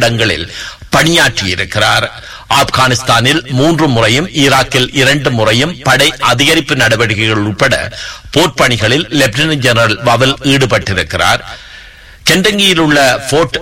இடங்களில் பணியாற்றியிருக்கிறார் ஆப்கானிஸ்தானில் மூன்று முறையும் ஈராக்கில் இரண்டு முறையும் படை அதிகரிப்பு நடவடிக்கைகள் உட்பட போர்ப்பணிகளில் லெப்டினன்ட் ஜெனரல் வவல் ஈடுபட்டிருக்கிறார் கெண்டங்கியில் உள்ள போர்ட்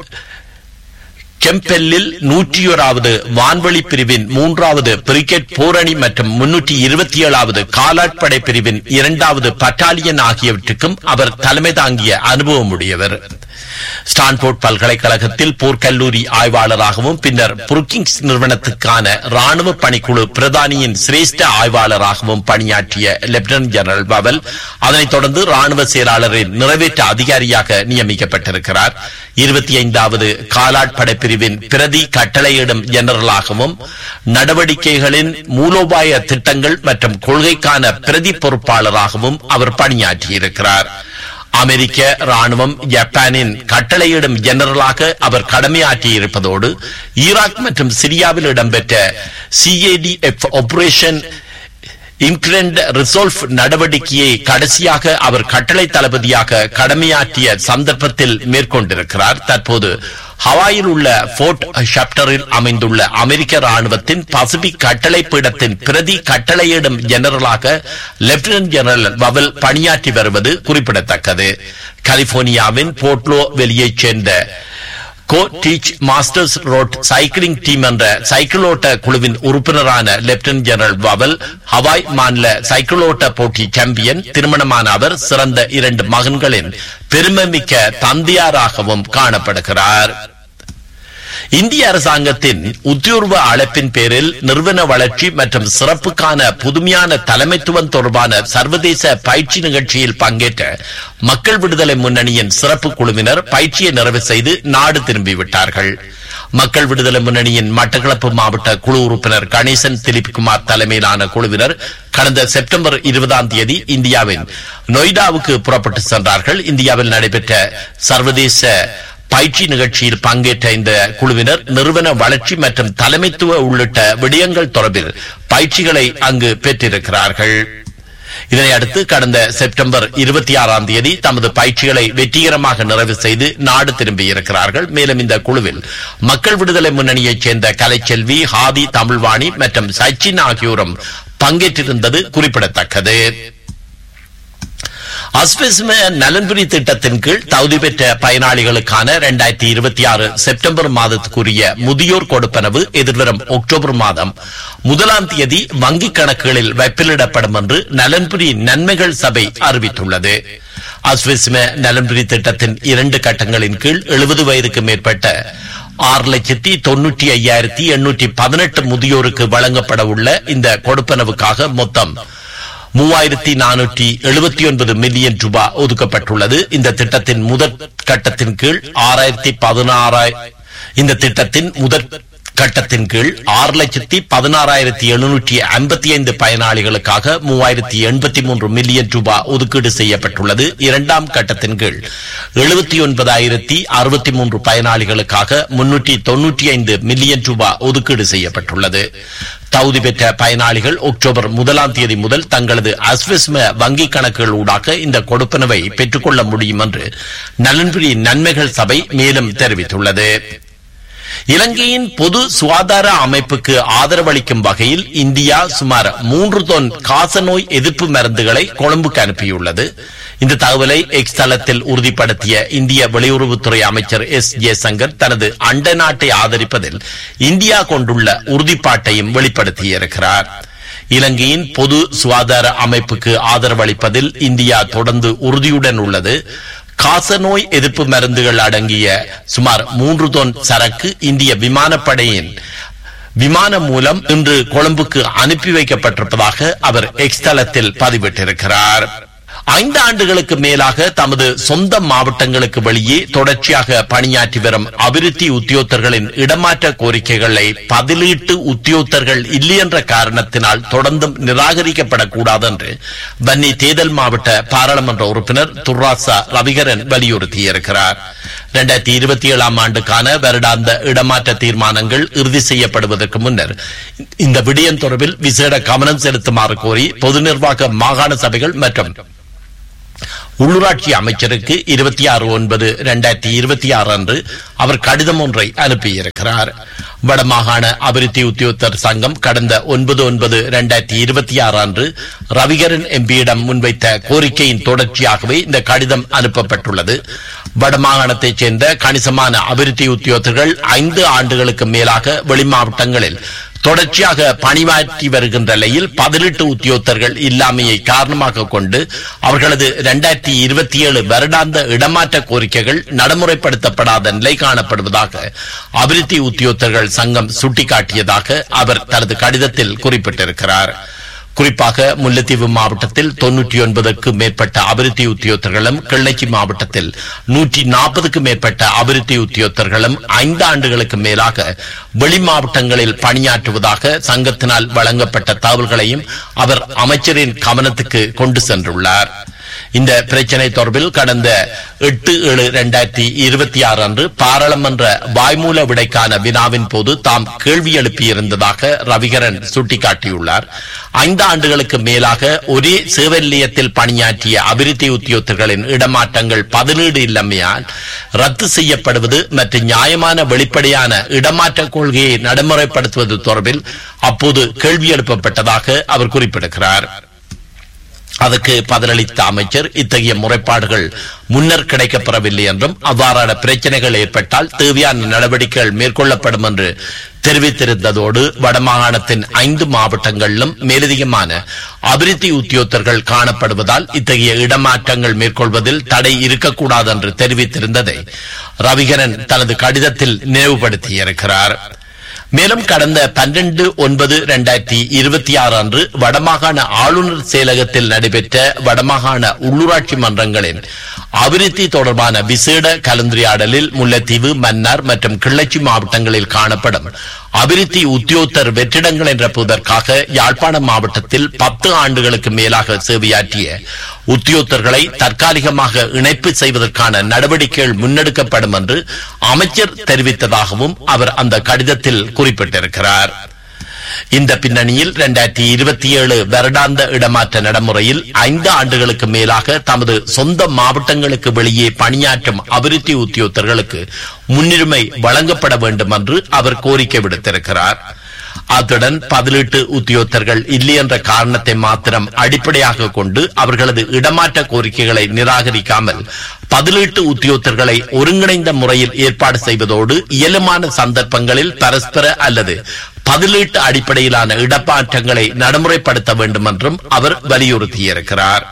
கெம்பெல்லில் நூற்றி ஓராவது வான்வழி பிரிவின் மூன்றாவது பிரிகெட் போரணி மற்றும் முன்னூற்றி இருபத்தி ஏழாவது காலாட்படை பிரிவின் இரண்டாவது பட்டாலியன் ஆகியவற்றுக்கும் அவர் தலைமை தாங்கிய அனுபவம் உடையவர் ஸ்டான்போர்ட் பல்கலைக்கழகத்தில் போர்க்கல்லூரி ஆய்வாளராகவும் பின்னர் புருக்கிங்ஸ் நிறுவனத்துக்கான ராணுவ பணிக்குழு பிரதானியின் சிரேஷ்ட ஆய்வாளராகவும் பணியாற்றிய லெப்டினன்ட் ஜெனரல் பவல் அதனைத் தொடர்ந்து ராணுவ செயலாளரின் நிறைவேற்ற அதிகாரியாக நியமிக்கப்பட்டிருக்கிறார் இருபத்தி ஐந்தாவது காலாட்படை பிரிவின் பிரதி கட்டளையிடும் ஜெனரலாகவும் நடவடிக்கைகளின் மூலோபாய திட்டங்கள் மற்றும் கொள்கைக்கான பிரதி பொறுப்பாளராகவும் அவர் பணியாற்றியிருக்கிறார் அமெரிக்க ராணுவம் ஜப்பானின் கட்டளையிடும் ஜெனரலாக அவர் கடமையாற்றியிருப்பதோடு ஈராக் மற்றும் சிரியாவில் இடம்பெற்ற சிஏடிஎஃப் ஆபரேஷன் இன்கிரண்ட் ரிசோல்வ் நடவடிக்கையை கடைசியாக அவர் கட்டளை தளபதியாக கடமையாற்றிய சந்தர்ப்பத்தில் மேற்கொண்டிருக்கிறார் தற்போது ஹவாயில் உள்ள போர்ட் ஷப்டரில் அமைந்துள்ள அமெரிக்க ராணுவத்தின் பசிபிக் கட்டளை பீடத்தின் பிரதி கட்டளையிடும் ஜெனரலாக லெப்டினன்ட் ஜெனரல் வவல் பணியாற்றி வருவது குறிப்பிடத்தக்கது கலிபோர்னியாவின் போர்ட்லோ வெளியைச் சேர்ந்த go teach masters road cycling team என்ற சைக்கிளோட்ட குழுவின் உறுப்பினரான லெப்டினன்ட் ஜெனரல் வவல் ஹவாய் மாநில சைக்கிளோட்ட போட்டி சாம்பியன் திருமணமான அவர் சிறந்த இரண்டு மகன்களின் பெருமைமிக்க தந்தையாராகவும் காணப்படுகிறார் இந்திய அரசாங்கத்தின் உத்தியோர்வ அழைப்பின் பேரில் நிறுவன வளர்ச்சி மற்றும் சிறப்புக்கான புதுமையான தலைமைத்துவம் தொடர்பான சர்வதேச பயிற்சி நிகழ்ச்சியில் பங்கேற்ற மக்கள் விடுதலை முன்னணியின் சிறப்பு குழுவினர் பயிற்சியை நிறைவு செய்து நாடு திரும்பிவிட்டார்கள் மக்கள் விடுதலை முன்னணியின் மட்டக்களப்பு மாவட்ட குழு உறுப்பினர் கணேசன் திலீப் குமார் தலைமையிலான குழுவினர் கடந்த செப்டம்பர் இருபதாம் தேதி இந்தியாவின் நொய்டாவுக்கு புறப்பட்டு சென்றார்கள் இந்தியாவில் நடைபெற்ற சர்வதேச பயிற்சி நிகழ்ச்சியில் பங்கேற்ற இந்த குழுவினர் நிறுவன வளர்ச்சி மற்றும் தலைமைத்துவ உள்ளிட்ட விடயங்கள் தொடர்பில் பயிற்சிகளை அங்கு பெற்றிருக்கிறார்கள் இதனை அடுத்து கடந்த செப்டம்பர் இருபத்தி ஆறாம் தேதி தமது பயிற்சிகளை வெற்றிகரமாக நிறைவு செய்து நாடு திரும்பியிருக்கிறார்கள் மேலும் இந்த குழுவில் மக்கள் விடுதலை முன்னணியைச் சேர்ந்த கலைச்செல்வி ஹாதி தமிழ்வாணி மற்றும் சச்சின் ஆகியோரும் பங்கேற்றிருந்தது குறிப்பிடத்தக்கது அஸ்விஸ்ம நலன்புரி திட்டத்தின் கீழ் தகுதி பெற்ற பயனாளிகளுக்கான இரண்டாயிரத்தி இருபத்தி ஆறு செப்டம்பர் மாதத்துக்குரிய முதியோர் கொடுப்பனவு எதிர்வரும் அக்டோபர் மாதம் முதலாம் தேதி வங்கிக் கணக்குகளில் வைப்பிலிடப்படும் என்று நலன்புரி நன்மைகள் சபை அறிவித்துள்ளது அஸ்விஸ்ம நலன்புரி திட்டத்தின் இரண்டு கட்டங்களின் கீழ் எழுபது வயதுக்கு மேற்பட்ட ஆறு லட்சத்தி தொன்னூற்றி ஐயாயிரத்தி எண்ணூற்றி பதினெட்டு முதியோருக்கு வழங்கப்பட உள்ள இந்த கொடுப்பனவுக்காக மொத்தம் மூவாயிரத்தி நானூற்றி எழுபத்தி ஒன்பது மில்லியன் ரூபாய் ஒதுக்கப்பட்டுள்ளது இந்த திட்டத்தின் முதற் கட்டத்தின் கீழ் ஆறாயிரத்தி பதினாறாய் இந்த திட்டத்தின் முதற் கட்டத்தின் கீழ் ஆறு லட்சத்தி பதினாறாயிரத்தி எழுநூற்றி ஐம்பத்தி ஐந்து பயனாளிகளுக்காக மூவாயிரத்தி எண்பத்தி மூன்று மில்லியன் ரூபாய் ஒதுக்கீடு செய்யப்பட்டுள்ளது இரண்டாம் கட்டத்தின் கீழ் எழுபத்தி ஒன்பதாயிரத்தி அறுபத்தி மூன்று பயனாளிகளுக்காக முன்னூற்றி தொன்னூற்றி ஐந்து மில்லியன் ரூபாய் ஒதுக்கீடு செய்யப்பட்டுள்ளது தகுதி பெற்ற பயனாளிகள் அக்டோபர் முதலாம் தேதி முதல் தங்களது அஸ்விஸ்ம வங்கிக் கணக்குகள் ஊடாக இந்த கொடுப்பனவை பெற்றுக்கொள்ள முடியும் என்று நலன்புரி நன்மைகள் சபை மேலும் தெரிவித்துள்ளது இலங்கையின் பொது சுகாதார அமைப்புக்கு ஆதரவளிக்கும் வகையில் இந்தியா சுமார் மூன்று தொன் காசநோய் எதிர்ப்பு மருந்துகளை கொழும்புக்கு அனுப்பியுள்ளது இந்த தகவலை எக்ஸ் தளத்தில் உறுதிப்படுத்திய இந்திய வெளியுறவுத்துறை அமைச்சர் எஸ் ஜெயசங்கர் தனது அண்ட நாட்டை ஆதரிப்பதில் இந்தியா கொண்டுள்ள உறுதிப்பாட்டையும் வெளிப்படுத்தியிருக்கிறார் இலங்கையின் பொது சுகாதார அமைப்புக்கு ஆதரவளிப்பதில் இந்தியா தொடர்ந்து உறுதியுடன் உள்ளது காசநோய் எதிர்ப்பு மருந்துகள் அடங்கிய சுமார் மூன்று தொன் சரக்கு இந்திய விமானப்படையின் விமானம் மூலம் இன்று கொழும்புக்கு அனுப்பி வைக்கப்பட்டிருப்பதாக அவர் எக்ஸ் தளத்தில் பதிவிட்டிருக்கிறார் ஐந்து ஆண்டுகளுக்கு மேலாக தமது சொந்த மாவட்டங்களுக்கு வெளியே தொடர்ச்சியாக பணியாற்றி வரும் அபிவிருத்தி உத்தியோகத்தர்களின் இடமாற்ற கோரிக்கைகளை பதிலீட்டு உத்தியோகத்தர்கள் இல்லை என்ற காரணத்தினால் தொடர்ந்தும் நிராகரிக்கப்படக்கூடாது என்று வன்னி தேர்தல் மாவட்ட பாராளுமன்ற உறுப்பினர் துர்ராசா ரவிகரன் வலியுறுத்தியிருக்கிறார் இரண்டாயிரத்தி இருபத்தி ஏழாம் ஆண்டுக்கான வருடாந்த இடமாற்ற தீர்மானங்கள் இறுதி செய்யப்படுவதற்கு முன்னர் இந்த விடயம் தொடர்பில் விசேட கவனம் செலுத்துமாறு கோரி பொது நிர்வாக மாகாண சபைகள் மற்றும் உள்ளூராட்சி அமைச்சருக்கு இருபத்தி ஆறு ஒன்பது இரண்டாயிரத்தி இருபத்தி ஆறு அன்று அவர் கடிதம் ஒன்றை அனுப்பியிருக்கிறார் வடமாகாண அபிவிருத்தி உத்தியோகத்தர் சங்கம் கடந்த ஒன்பது ஒன்பது இரண்டாயிரத்தி இருபத்தி ஆறு அன்று ரவிகரன் எம்பியிடம் முன்வைத்த கோரிக்கையின் தொடர்ச்சியாகவே இந்த கடிதம் அனுப்பப்பட்டுள்ளது வடமாகாணத்தைச் சேர்ந்த கணிசமான அபிவிருத்தி உத்தியோகத்தர்கள் ஐந்து ஆண்டுகளுக்கு மேலாக வெளிமாவட்டங்களில் தொடர்ச்சியாக பணியாற்றி வருகின்ற நிலையில் பதினெட்டு உத்தியோகத்தர்கள் இல்லாமையை காரணமாக கொண்டு அவர்களது இரண்டாயிரத்தி இருபத்தி ஏழு வருடாந்த இடமாற்ற கோரிக்கைகள் நடைமுறைப்படுத்தப்படாத நிலை காணப்படுவதாக அபிவிருத்தி உத்தியோகத்தர்கள் சங்கம் சுட்டிக்காட்டியதாக அவர் தனது கடிதத்தில் குறிப்பிட்டிருக்கிறார் குறிப்பாக முல்லைத்தீவு மாவட்டத்தில் தொன்னூற்றி ஒன்பதுக்கு மேற்பட்ட அபிவிருத்தி உத்தியோகத்தர்களும் கிள்ளச்சி மாவட்டத்தில் நூற்றி நாற்பதுக்கு மேற்பட்ட அபிவிருத்தி உத்தியோகத்தர்களும் ஐந்து ஆண்டுகளுக்கு மேலாக வெளி மாவட்டங்களில் பணியாற்றுவதாக சங்கத்தினால் வழங்கப்பட்ட தகவல்களையும் அவர் அமைச்சரின் கவனத்துக்கு கொண்டு சென்றுள்ளார் இந்த பிரச்சினை தொடர்பில் கடந்த எட்டு ஏழு இரண்டாயிரத்தி இருபத்தி ஆறு அன்று பாராளுமன்ற வாய்மூல விடைக்கான வினாவின் போது தாம் கேள்வி எழுப்பியிருந்ததாக ரவிகரன் சுட்டிக்காட்டியுள்ளார் ஐந்து ஆண்டுகளுக்கு மேலாக ஒரே சேவை நிலையத்தில் பணியாற்றிய அபிவிருத்தி உத்தியோகத்தர்களின் இடமாற்றங்கள் பதினேழு இல்லமையால் ரத்து செய்யப்படுவது மற்றும் நியாயமான வெளிப்படையான இடமாற்ற கொள்கையை நடைமுறைப்படுத்துவது தொடர்பில் அப்போது கேள்வி எழுப்பப்பட்டதாக அவர் குறிப்பிடுகிறார் அதற்கு பதிலளித்த அமைச்சர் இத்தகைய முறைப்பாடுகள் முன்னர் கிடைக்கப்பெறவில்லை என்றும் அவ்வாறான பிரச்சனைகள் ஏற்பட்டால் தேவையான நடவடிக்கைகள் மேற்கொள்ளப்படும் என்று தெரிவித்திருந்ததோடு வடமாகாணத்தின் ஐந்து மாவட்டங்களிலும் மேலதிகமான அபிவிருத்தி உத்தியோகத்தர்கள் காணப்படுவதால் இத்தகைய இடமாற்றங்கள் மேற்கொள்வதில் தடை இருக்கக்கூடாது என்று தெரிவித்திருந்ததை ரவிகரன் தனது கடிதத்தில் நினைவுபடுத்தியிருக்கிறார் மேலும் கடந்த பன்னிரண்டு ஒன்பது இரண்டாயிரத்தி இருபத்தி ஆறு அன்று வடமாகாண ஆளுநர் செயலகத்தில் நடைபெற்ற வடமாகாண உள்ளூராட்சி மன்றங்களின் அபிவிருத்தி தொடர்பான விசேட கலந்துரையாடலில் முல்லைத்தீவு மன்னார் மற்றும் கிள்ளச்சி மாவட்டங்களில் காணப்படும் அபிவிருத்தி உத்தியோகத்தர் வெற்றிடங்கள் என்ற புதற்காக யாழ்ப்பாணம் மாவட்டத்தில் பத்து ஆண்டுகளுக்கு மேலாக சேவையாற்றிய உத்தியோகத்தர்களை தற்காலிகமாக இணைப்பு செய்வதற்கான நடவடிக்கைகள் முன்னெடுக்கப்படும் என்று அமைச்சர் தெரிவித்ததாகவும் அவர் அந்த கடிதத்தில் குறிப்பிட்டிருக்கிறார் இந்த பின்னணியில் இரண்டாயிரத்தி இருபத்தி ஏழு வருடாந்த இடமாற்ற நடைமுறையில் ஐந்து ஆண்டுகளுக்கு மேலாக தமது சொந்த மாவட்டங்களுக்கு வெளியே பணியாற்றும் அபிவிருத்தி உத்தியோகத்தர்களுக்கு முன்னுரிமை வழங்கப்பட வேண்டும் என்று அவர் கோரிக்கை விடுத்திருக்கிறார் அத்துடன் பதிலீட்டு உத்தியோகத்தர்கள் இல்லை என்ற காரணத்தை மாத்திரம் அடிப்படையாக கொண்டு அவர்களது இடமாற்ற கோரிக்கைகளை நிராகரிக்காமல் பதிலீட்டு உத்தியோகத்தர்களை ஒருங்கிணைந்த முறையில் ஏற்பாடு செய்வதோடு இயலுமான சந்தர்ப்பங்களில் பரஸ்பர அல்லது பதிலீட்டு அடிப்படையிலான இடமாற்றங்களை நடைமுறைப்படுத்த வேண்டும் என்றும் அவர் வலியுறுத்தியிருக்கிறார்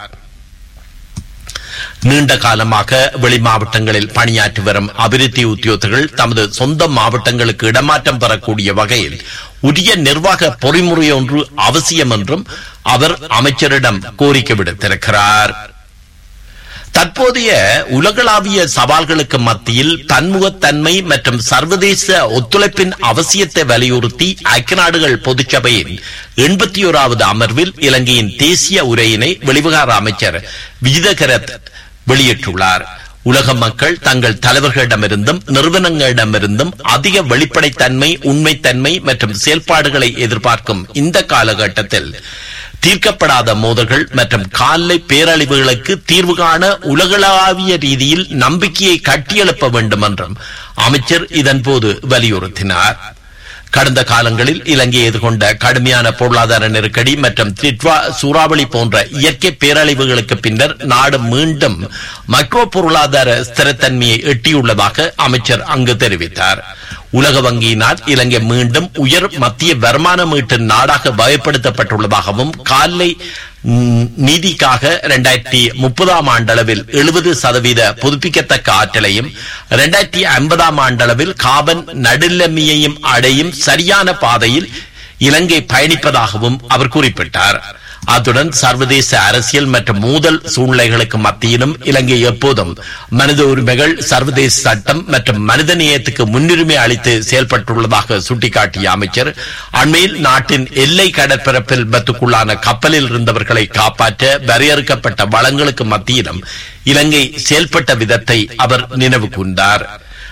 நீண்ட காலமாக வெளி மாவட்டங்களில் பணியாற்றி வரும் அபிவிருத்தி உத்தியோகத்தர்கள் தமது சொந்த மாவட்டங்களுக்கு இடமாற்றம் பெறக்கூடிய வகையில் உரிய நிர்வாக பொறிமுறை ஒன்று அவசியம் என்றும் அவர் அமைச்சரிடம் கோரிக்கை விடுத்திருக்கிறார் தற்போதைய உலகளாவிய சவால்களுக்கு மத்தியில் பன்முகத்தன்மை மற்றும் சர்வதேச ஒத்துழைப்பின் அவசியத்தை வலியுறுத்தி ஐக்கிய நாடுகள் பொதுச்சபையின் எண்பத்தி ஓராவது அமர்வில் இலங்கையின் தேசிய உரையினை வெளிவிகார அமைச்சர் விஜிதகரத் வெளியிட்டுள்ளார் உலக மக்கள் தங்கள் தலைவர்களிடமிருந்தும் நிறுவனங்களிடமிருந்தும் அதிக வெளிப்படைத்தன்மை உண்மைத்தன்மை மற்றும் செயல்பாடுகளை எதிர்பார்க்கும் இந்த காலகட்டத்தில் தீர்க்கப்படாத மோதல்கள் மற்றும் காலை பேரழிவுகளுக்கு தீர்வு காண உலகளாவிய ரீதியில் நம்பிக்கையை கட்டியெழுப்ப வேண்டும் என்றும் அமைச்சர் இதன்போது வலியுறுத்தினார் கடந்த காலங்களில் இலங்கை எதிர்கொண்ட கடுமையான பொருளாதார நெருக்கடி மற்றும் திட்வா சூறாவளி போன்ற இயற்கை பேரழிவுகளுக்கு பின்னர் நாடு மீண்டும் மைக்ரோ பொருளாதார ஸ்திரத்தன்மையை எட்டியுள்ளதாக அமைச்சர் அங்கு தெரிவித்தார் உலக வங்கியினால் இலங்கை மீண்டும் உயர் மத்திய வருமான மீட்டு நாடாக வகைப்படுத்தப்பட்டுள்ளதாகவும் காலை நீதிக்காக இரண்டாயிரத்தி முப்பதாம் ஆண்டளவில் எழுபது சதவீத புதுப்பிக்கத்தக்க ஆற்றலையும் இரண்டாயிரத்தி ஐம்பதாம் ஆண்டளவில் காபன் நடுநிலைமையையும் அடையும் சரியான பாதையில் இலங்கை பயணிப்பதாகவும் அவர் குறிப்பிட்டார் அத்துடன் சர்வதேச அரசியல் மற்றும் மோதல் சூழ்நிலைகளுக்கு மத்தியிலும் இலங்கை எப்போதும் மனித உரிமைகள் சர்வதேச சட்டம் மற்றும் மனித நேயத்துக்கு முன்னுரிமை அளித்து செயல்பட்டுள்ளதாக சுட்டிக்காட்டிய அமைச்சர் அண்மையில் நாட்டின் எல்லை கடற்பரப்பில் பத்துக்குள்ளான கப்பலில் இருந்தவர்களை காப்பாற்ற வரையறுக்கப்பட்ட வளங்களுக்கு மத்தியிலும் இலங்கை செயல்பட்ட விதத்தை அவர் நினைவு கூர்ந்தார்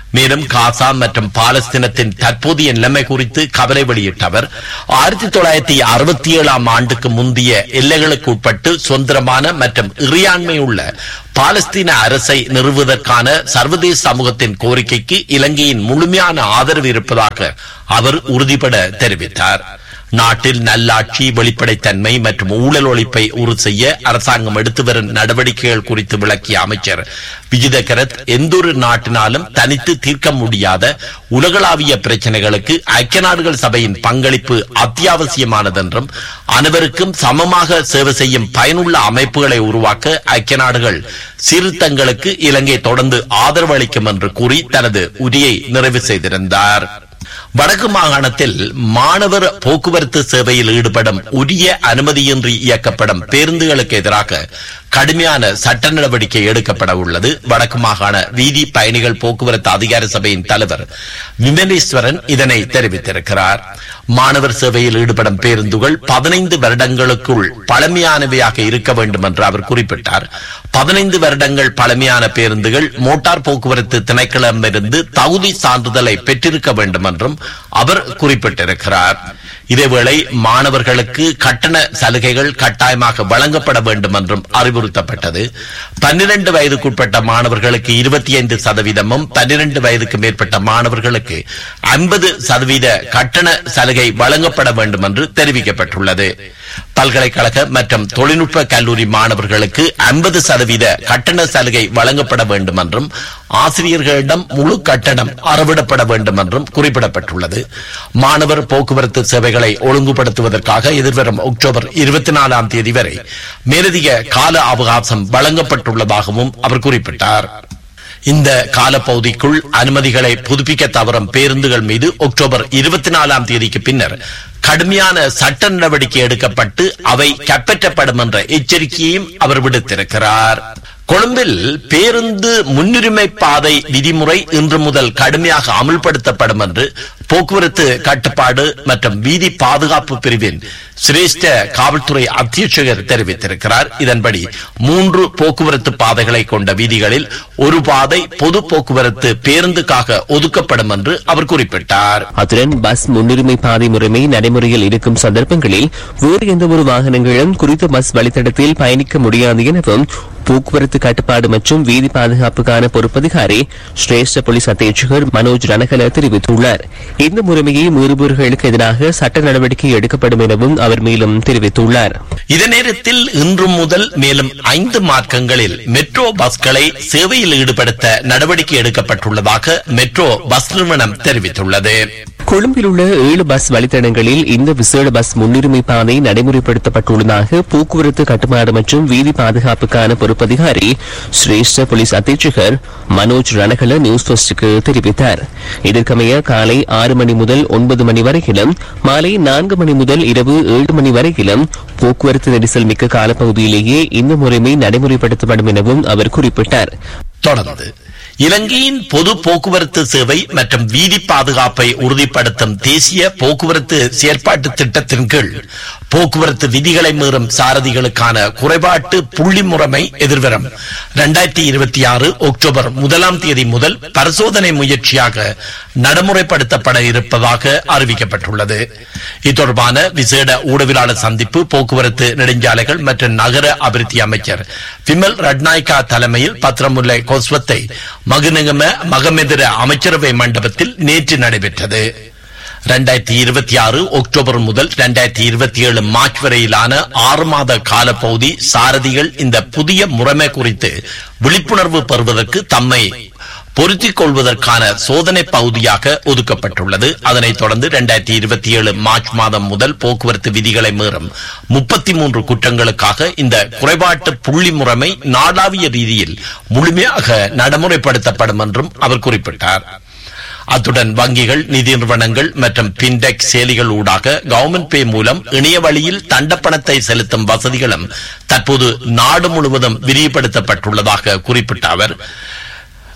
மேலும் காசா மற்றும் பாலஸ்தீனத்தின் தற்போதைய நிலைமை குறித்து கவலை வெளியிட்ட அவர் ஆயிரத்தி தொள்ளாயிரத்தி அறுபத்தி ஏழாம் ஆண்டுக்கு முந்தைய எல்லைகளுக்கு உட்பட்டு சுதந்திரமான மற்றும் இறையாண்மை உள்ள பாலஸ்தீன அரசை நிறுவுவதற்கான சர்வதேச சமூகத்தின் கோரிக்கைக்கு இலங்கையின் முழுமையான ஆதரவு இருப்பதாக அவர் உறுதிபட தெரிவித்தார் நாட்டில் நல்லாட்சி வெளிப்படைத்தன்மை மற்றும் ஊழல் ஒழிப்பை உறுதி செய்ய அரசாங்கம் எடுத்து வரும் நடவடிக்கைகள் குறித்து விளக்கிய அமைச்சர் விஜித கரத் எந்தொரு நாட்டினாலும் தனித்து தீர்க்க முடியாத உலகளாவிய பிரச்சனைகளுக்கு ஐக்கிய நாடுகள் சபையின் பங்களிப்பு அத்தியாவசியமானதென்றும் அனைவருக்கும் சமமாக சேவை செய்யும் பயனுள்ள அமைப்புகளை உருவாக்க ஐக்கிய நாடுகள் சீர்திருத்தங்களுக்கு இலங்கை தொடர்ந்து ஆதரவு அளிக்கும் என்று கூறி தனது உரையை நிறைவு செய்திருந்தார் வடக்கு மாகாணத்தில் மாணவர் போக்குவரத்து சேவையில் ஈடுபடும் உரிய அனுமதியின்றி இயக்கப்படும் பேருந்துகளுக்கு எதிராக கடுமையான சட்ட நடவடிக்கை எடுக்கப்பட உள்ளது வடக்கு மாகாண வீதி பயணிகள் போக்குவரத்து அதிகார சபையின் தலைவர் விமலேஸ்வரன் இதனை தெரிவித்திருக்கிறார் மாணவர் சேவையில் ஈடுபடும் பேருந்துகள் பதினைந்து வருடங்களுக்குள் பழமையானவையாக இருக்க வேண்டும் என்று அவர் குறிப்பிட்டார் பதினைந்து வருடங்கள் பழமையான பேருந்துகள் மோட்டார் போக்குவரத்து திணைக்களமிருந்து தகுதி சான்றிதழை பெற்றிருக்க வேண்டும் என்றும் அவர் குறிப்பிட்டிருக்கிறார் இதேவேளை மாணவர்களுக்கு கட்டண சலுகைகள் கட்டாயமாக வழங்கப்பட வேண்டும் என்றும் அறிவுறுத்தப்பட்டது பன்னிரண்டு வயதுக்குட்பட்ட மாணவர்களுக்கு இருபத்தி ஐந்து சதவீதமும் பன்னிரண்டு வயதுக்கு மேற்பட்ட மாணவர்களுக்கு ஐம்பது சதவீத கட்டண சலுகை வழங்கப்பட வேண்டும் என்று தெரிவிக்கப்பட்டுள்ளது பல்கலைக்கழக மற்றும் தொழில்நுட்ப கல்லூரி மாணவர்களுக்கு ஐம்பது சதவீத கட்டண சலுகை வழங்கப்பட வேண்டும் என்றும் ஆசிரியர்களிடம் முழு கட்டணம் அறவிடப்பட வேண்டும் என்றும் குறிப்பிடப்பட்டுள்ளது மாணவர் போக்குவரத்து சேவைகளை ஒழுங்குபடுத்துவதற்காக எதிர்வரும் அக்டோபர் இருபத்தி நாலாம் தேதி வரை மேலதிக கால அவகாசம் வழங்கப்பட்டுள்ளதாகவும் அவர் குறிப்பிட்டார் இந்த காலப்பகுதிக்குள் அனுமதிகளை புதுப்பிக்க தவறும் பேருந்துகள் மீது அக்டோபர் இருபத்தி நாலாம் தேதிக்கு பின்னர் கடுமையான சட்ட நடவடிக்கை எடுக்கப்பட்டு அவை கைப்பற்றப்படும் என்ற எச்சரிக்கையையும் அவர் விடுத்திருக்கிறார் கொழும்பில் பேருந்து முன்னுரிமை பாதை விதிமுறை இன்று முதல் கடுமையாக அமுல்படுத்தப்படும் என்று போக்குவரத்து கட்டுப்பாடு மற்றும் வீதி பாதுகாப்பு பிரிவின் சிரேஷ்ட காவல்துறை அத்தியட்சகர் தெரிவித்திருக்கிறார் இதன்படி மூன்று போக்குவரத்து பாதைகளை கொண்ட வீதிகளில் ஒரு பாதை பொது போக்குவரத்து பேருந்துக்காக ஒதுக்கப்படும் என்று அவர் குறிப்பிட்டார் அத்துடன் பஸ் முன்னுரிமை பாதை முறைமை நடைமுறையில் இருக்கும் சந்தர்ப்பங்களில் வேறு எந்த ஒரு வாகனங்களும் குறித்த பஸ் வழித்தடத்தில் பயணிக்க முடியாது எனவும் போக்குவரத்து கட்டுப்பாடு மற்றும் வீதி பாதுகாப்புக்கான பொறுப்பதிகாரி சிரேஷ்ட போலீஸ் அத்தீட்சகர் மனோஜ் ரணகல தெரிவித்துள்ளார் இந்த முறைமையை மீறுபவர்களுக்கு எதிராக சட்ட நடவடிக்கை எடுக்கப்படும் எனவும் அவர் மேலும் தெரிவித்துள்ளார் இதே நேரத்தில் இன்று முதல் மேலும் ஐந்து மார்க்கங்களில் மெட்ரோ பஸ்களை சேவையில் ஈடுபடுத்த நடவடிக்கை எடுக்கப்பட்டுள்ளதாக மெட்ரோ பஸ் நிறுவனம் தெரிவித்துள்ளது கொழும்பில் உள்ள ஏழு பஸ் வழித்தடங்களில் இந்த விசேட பஸ் முன்னுரிமை பாதை நடைமுறைப்படுத்தப்பட்டுள்ளதாக போக்குவரத்து கட்டுப்பாடு மற்றும் வீதி பாதுகாப்புக்கான பொறுப்பதிகாரி சிரேஷ்ட போலீஸ் அத்தீட்சகர் மனோஜ் ரணகல நியூஸ் ஃபர்ஸ்டுக்கு தெரிவித்தார் இதற்கமைய காலை ஆறு மணி முதல் ஒன்பது மணி வரையிலும் மாலை நான்கு மணி முதல் இரவு ஏழு மணி வரையிலும் போக்குவரத்து நெரிசல் மிக்க காலப்பகுதியிலேயே இந்த முறைமை நடைமுறைப்படுத்தப்படும் எனவும் அவர் குறிப்பிட்டார் தொடர்ந்து இலங்கையின் பொது போக்குவரத்து சேவை மற்றும் வீதி பாதுகாப்பை உறுதிப்படுத்தும் தேசிய போக்குவரத்து செயற்பாட்டு திட்டத்தின் கீழ் போக்குவரத்து விதிகளை மீறும் சாரதிகளுக்கான குறைபாட்டு புள்ளி முறைமை எதிர்வரும் இரண்டாயிரத்தி இருபத்தி ஆறு அக்டோபர் முதலாம் தேதி முதல் பரிசோதனை முயற்சியாக நடைமுறைப்படுத்தப்பட இருப்பதாக அறிவிக்கப்பட்டுள்ளது இத்தொடர்பான விசேட ஊடகவியலாளர் சந்திப்பு போக்குவரத்து நெடுஞ்சாலைகள் மற்றும் நகர அபிவிருத்தி அமைச்சர் விமல் ரட்நாயக்கா தலைமையில் பத்திரமுல்லை கோஸ்வத்தை மகுநகம மகமெதிர அமைச்சரவை மண்டபத்தில் நேற்று நடைபெற்றது இரண்டாயிரத்தி இருபத்தி ஆறு அக்டோபர் முதல் இரண்டாயிரத்தி இருபத்தி ஏழு மார்ச் வரையிலான ஆறு மாத காலப்பகுதி சாரதிகள் இந்த புதிய முறைமை குறித்து விழிப்புணர்வு பெறுவதற்கு தம்மை பொருத்திக் கொள்வதற்கான சோதனை பகுதியாக ஒதுக்கப்பட்டுள்ளது அதனைத் தொடர்ந்து இரண்டாயிரத்தி இருபத்தி ஏழு மார்ச் மாதம் முதல் போக்குவரத்து விதிகளை மீறும் முப்பத்தி மூன்று குற்றங்களுக்காக இந்த குறைபாட்டு புள்ளி முறைமை நாடாவிய ரீதியில் முழுமையாக நடைமுறைப்படுத்தப்படும் என்றும் அவர் குறிப்பிட்டார் அத்துடன் வங்கிகள் நிதி நிறுவனங்கள் மற்றும் பின்டெக் செயலிகள் ஊடாக கவர்மெண்ட் பே மூலம் இணைய வழியில் தண்டப்பணத்தை செலுத்தும் வசதிகளும் தற்போது நாடு முழுவதும் விரிவுபடுத்தப்பட்டுள்ளதாக குறிப்பிட்ட அவர்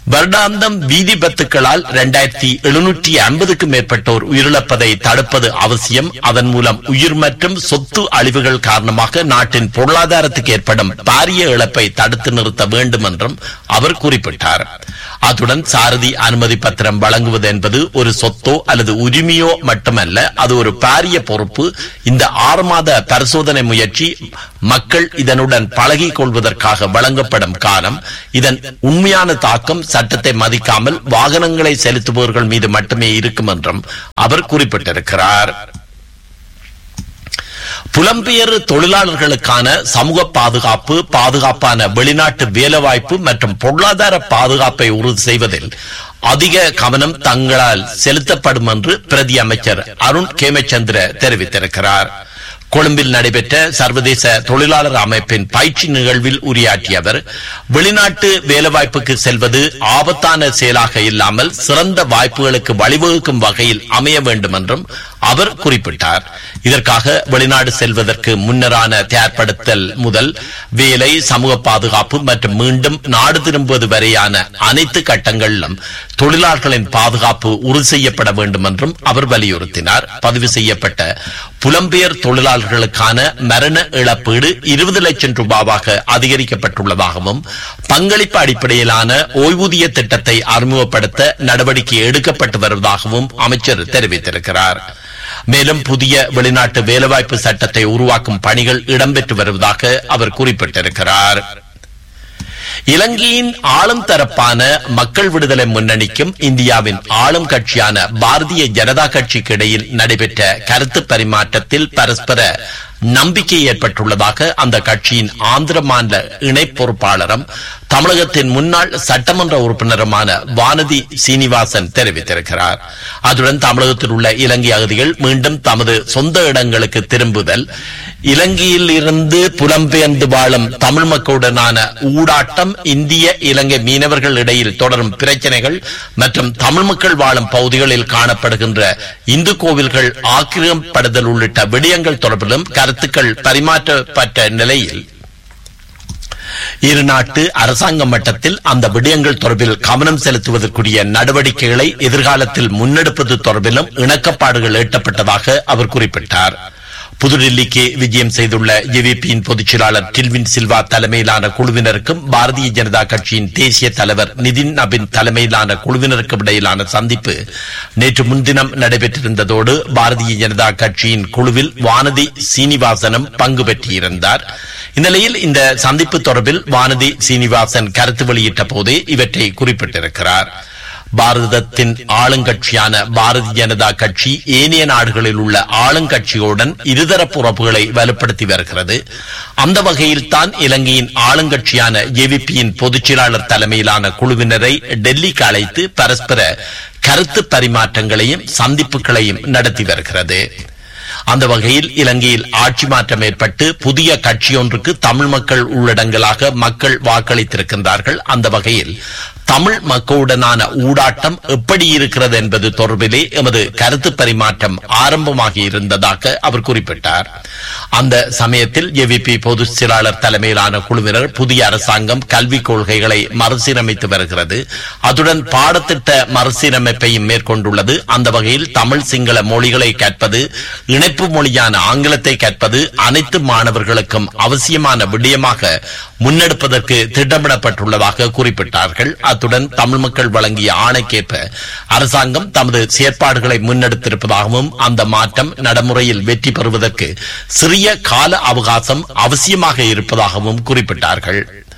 வருடாந்தம் வீதி பத்துக்களால் இரண்டாயிரத்தி எழுநூற்றி ஐம்பதுக்கும் மேற்பட்டோர் உயிரிழப்பதை தடுப்பது அவசியம் அதன் மூலம் உயிர் மற்றும் சொத்து அழிவுகள் காரணமாக நாட்டின் பொருளாதாரத்துக்கு ஏற்படும் பாரிய இழப்பை தடுத்து நிறுத்த வேண்டும் என்றும் அவர் குறிப்பிட்டார் அத்துடன் சாரதி அனுமதி பத்திரம் வழங்குவது என்பது ஒரு சொத்தோ அல்லது உரிமையோ மட்டுமல்ல அது ஒரு பாரிய பொறுப்பு இந்த ஆறு மாத பரிசோதனை முயற்சி மக்கள் இதனுடன் பழகிக் கொள்வதற்காக வழங்கப்படும் காலம் இதன் உண்மையான தாக்கம் சட்டத்தை மதிக்காமல் வாகனங்களை செலுத்துபவர்கள் மீது மட்டுமே இருக்கும் என்றும் அவர் குறிப்பிட்டிருக்கிறார் புலம்பெயர் தொழிலாளர்களுக்கான சமூக பாதுகாப்பு பாதுகாப்பான வெளிநாட்டு வேலைவாய்ப்பு மற்றும் பொருளாதார பாதுகாப்பை உறுதி செய்வதில் அதிக கவனம் தங்களால் செலுத்தப்படும் என்று பிரதி அமைச்சர் அருண் கேமச்சந்திர தெரிவித்திருக்கிறார் கொழும்பில் நடைபெற்ற சர்வதேச தொழிலாளர் அமைப்பின் பயிற்சி நிகழ்வில் உரையாற்றிய அவர் வெளிநாட்டு வேலைவாய்ப்புக்கு செல்வது ஆபத்தான செயலாக இல்லாமல் சிறந்த வாய்ப்புகளுக்கு வழிவகுக்கும் வகையில் அமைய வேண்டும் என்றும் அவர் குறிப்பிட்டார் இதற்காக வெளிநாடு செல்வதற்கு முன்னரான தயார்படுத்தல் முதல் வேலை சமூக பாதுகாப்பு மற்றும் மீண்டும் நாடு திரும்புவது வரையான அனைத்து கட்டங்களிலும் தொழிலாளர்களின் பாதுகாப்பு உறுதி செய்யப்பட வேண்டும் என்றும் அவர் வலியுறுத்தினார் பதிவு செய்யப்பட்ட புலம்பெயர் தொழிலாளர்களுக்கான மரண இழப்பீடு இருபது லட்சம் ரூபாவாக அதிகரிக்கப்பட்டுள்ளதாகவும் பங்களிப்பு அடிப்படையிலான ஓய்வூதிய திட்டத்தை அறிமுகப்படுத்த நடவடிக்கை எடுக்கப்பட்டு வருவதாகவும் அமைச்சர் தெரிவித்திருக்கிறார் மேலும் புதிய வெளிநாட்டு வேலைவாய்ப்பு சட்டத்தை உருவாக்கும் பணிகள் இடம்பெற்று வருவதாக அவர் குறிப்பிட்டிருக்கிறார் இலங்கையின் ஆளும் தரப்பான மக்கள் விடுதலை முன்னணிக்கும் இந்தியாவின் ஆளும் கட்சியான பாரதிய ஜனதா கட்சிக்கு இடையில் நடைபெற்ற கருத்து பரிமாற்றத்தில் பரஸ்பர நம்பிக்கை ஏற்பட்டுள்ளதாக அந்த கட்சியின் ஆந்திர மாநில இணை பொறுப்பாளரும் தமிழகத்தின் முன்னாள் சட்டமன்ற உறுப்பினருமான வானதி சீனிவாசன் தெரிவித்திருக்கிறார் அதுடன் தமிழகத்தில் உள்ள இலங்கை அகதிகள் மீண்டும் தமது சொந்த இடங்களுக்கு திரும்புதல் இலங்கையில் இருந்து புலம்பெயர்ந்து வாழும் தமிழ் மக்களுடனான ஊடாட்டம் இந்திய இலங்கை மீனவர்கள் இடையில் தொடரும் பிரச்சனைகள் மற்றும் தமிழ் மக்கள் வாழும் பகுதிகளில் காணப்படுகின்ற இந்து கோவில்கள் ஆக்கிரமிப்படுதல் உள்ளிட்ட விடயங்கள் தொடர்பிலும் கருத்துக்கள் பரிமாற்றப்பட்ட நிலையில் இரு நாட்டு அரசாங்க மட்டத்தில் அந்த விடயங்கள் தொடர்பில் கவனம் செலுத்துவதற்குரிய நடவடிக்கைகளை எதிர்காலத்தில் முன்னெடுப்பது தொடர்பிலும் இணக்கப்பாடுகள் எட்டப்பட்டதாக அவர் குறிப்பிட்டார் புதுடில்லிக்கு விஜயம் செய்துள்ள ஜேவிபியின் பொதுச் செயலாளர் டில்வின் சில்வா தலைமையிலான குழுவினருக்கும் பாரதிய ஜனதா கட்சியின் தேசிய தலைவர் நிதின் நபின் தலைமையிலான குழுவினருக்கும் இடையிலான சந்திப்பு நேற்று முன்தினம் நடைபெற்றிருந்ததோடு பாரதிய ஜனதா கட்சியின் குழுவில் வானதி சீனிவாசனும் பங்கு பெற்றிருந்தார் இந்நிலையில் இந்த சந்திப்பு தொடர்பில் வானதி சீனிவாசன் கருத்து வெளியிட்ட போதே இவற்றை குறிப்பிட்டிருக்கிறார் பாரதத்தின் ஆளுங்கட்சியான பாரதிய ஜனதா கட்சி ஏனைய நாடுகளில் உள்ள ஆளுங்கட்சிகளுடன் இருதரப்பு உறவுகளை வலுப்படுத்தி வருகிறது அந்த வகையில் தான் இலங்கையின் ஆளுங்கட்சியான ஏவிபியின் பொதுச் செயலாளர் தலைமையிலான குழுவினரை டெல்லிக்கு அழைத்து பரஸ்பர கருத்து பரிமாற்றங்களையும் சந்திப்புகளையும் நடத்தி வருகிறது அந்த வகையில் இலங்கையில் ஆட்சி மாற்றம் ஏற்பட்டு புதிய கட்சியொன்றுக்கு தமிழ் மக்கள் உள்ளடங்கலாக மக்கள் வாக்களித்திருக்கின்றார்கள் அந்த வகையில் தமிழ் மக்களுடனான ஊடாட்டம் எப்படி இருக்கிறது என்பது தொடர்பிலே எமது கருத்து பரிமாற்றம் ஆரம்பமாகி இருந்ததாக அவர் குறிப்பிட்டார் அந்த சமயத்தில் ஏவிபி பொதுச் செயலாளர் தலைமையிலான குழுவினர் புதிய அரசாங்கம் கல்விக் கொள்கைகளை மறுசீரமைத்து வருகிறது அதுடன் பாடத்திட்ட மறுசீரமைப்பையும் மேற்கொண்டுள்ளது அந்த வகையில் தமிழ் சிங்கள மொழிகளை கற்பது இணைப்பு மொழியான ஆங்கிலத்தை கற்பது அனைத்து மாணவர்களுக்கும் அவசியமான விடயமாக முன்னெடுப்பதற்கு திட்டமிடப்பட்டுள்ளதாக குறிப்பிட்டார்கள் அத்துடன் தமிழ் மக்கள் வழங்கிய ஆணைக்கேற்ப அரசாங்கம் தமது செயற்பாடுகளை முன்னெடுத்திருப்பதாகவும் அந்த மாற்றம் நடைமுறையில் வெற்றி பெறுவதற்கு சிறிய கால அவகாசம் அவசியமாக இருப்பதாகவும் குறிப்பிட்டார்கள்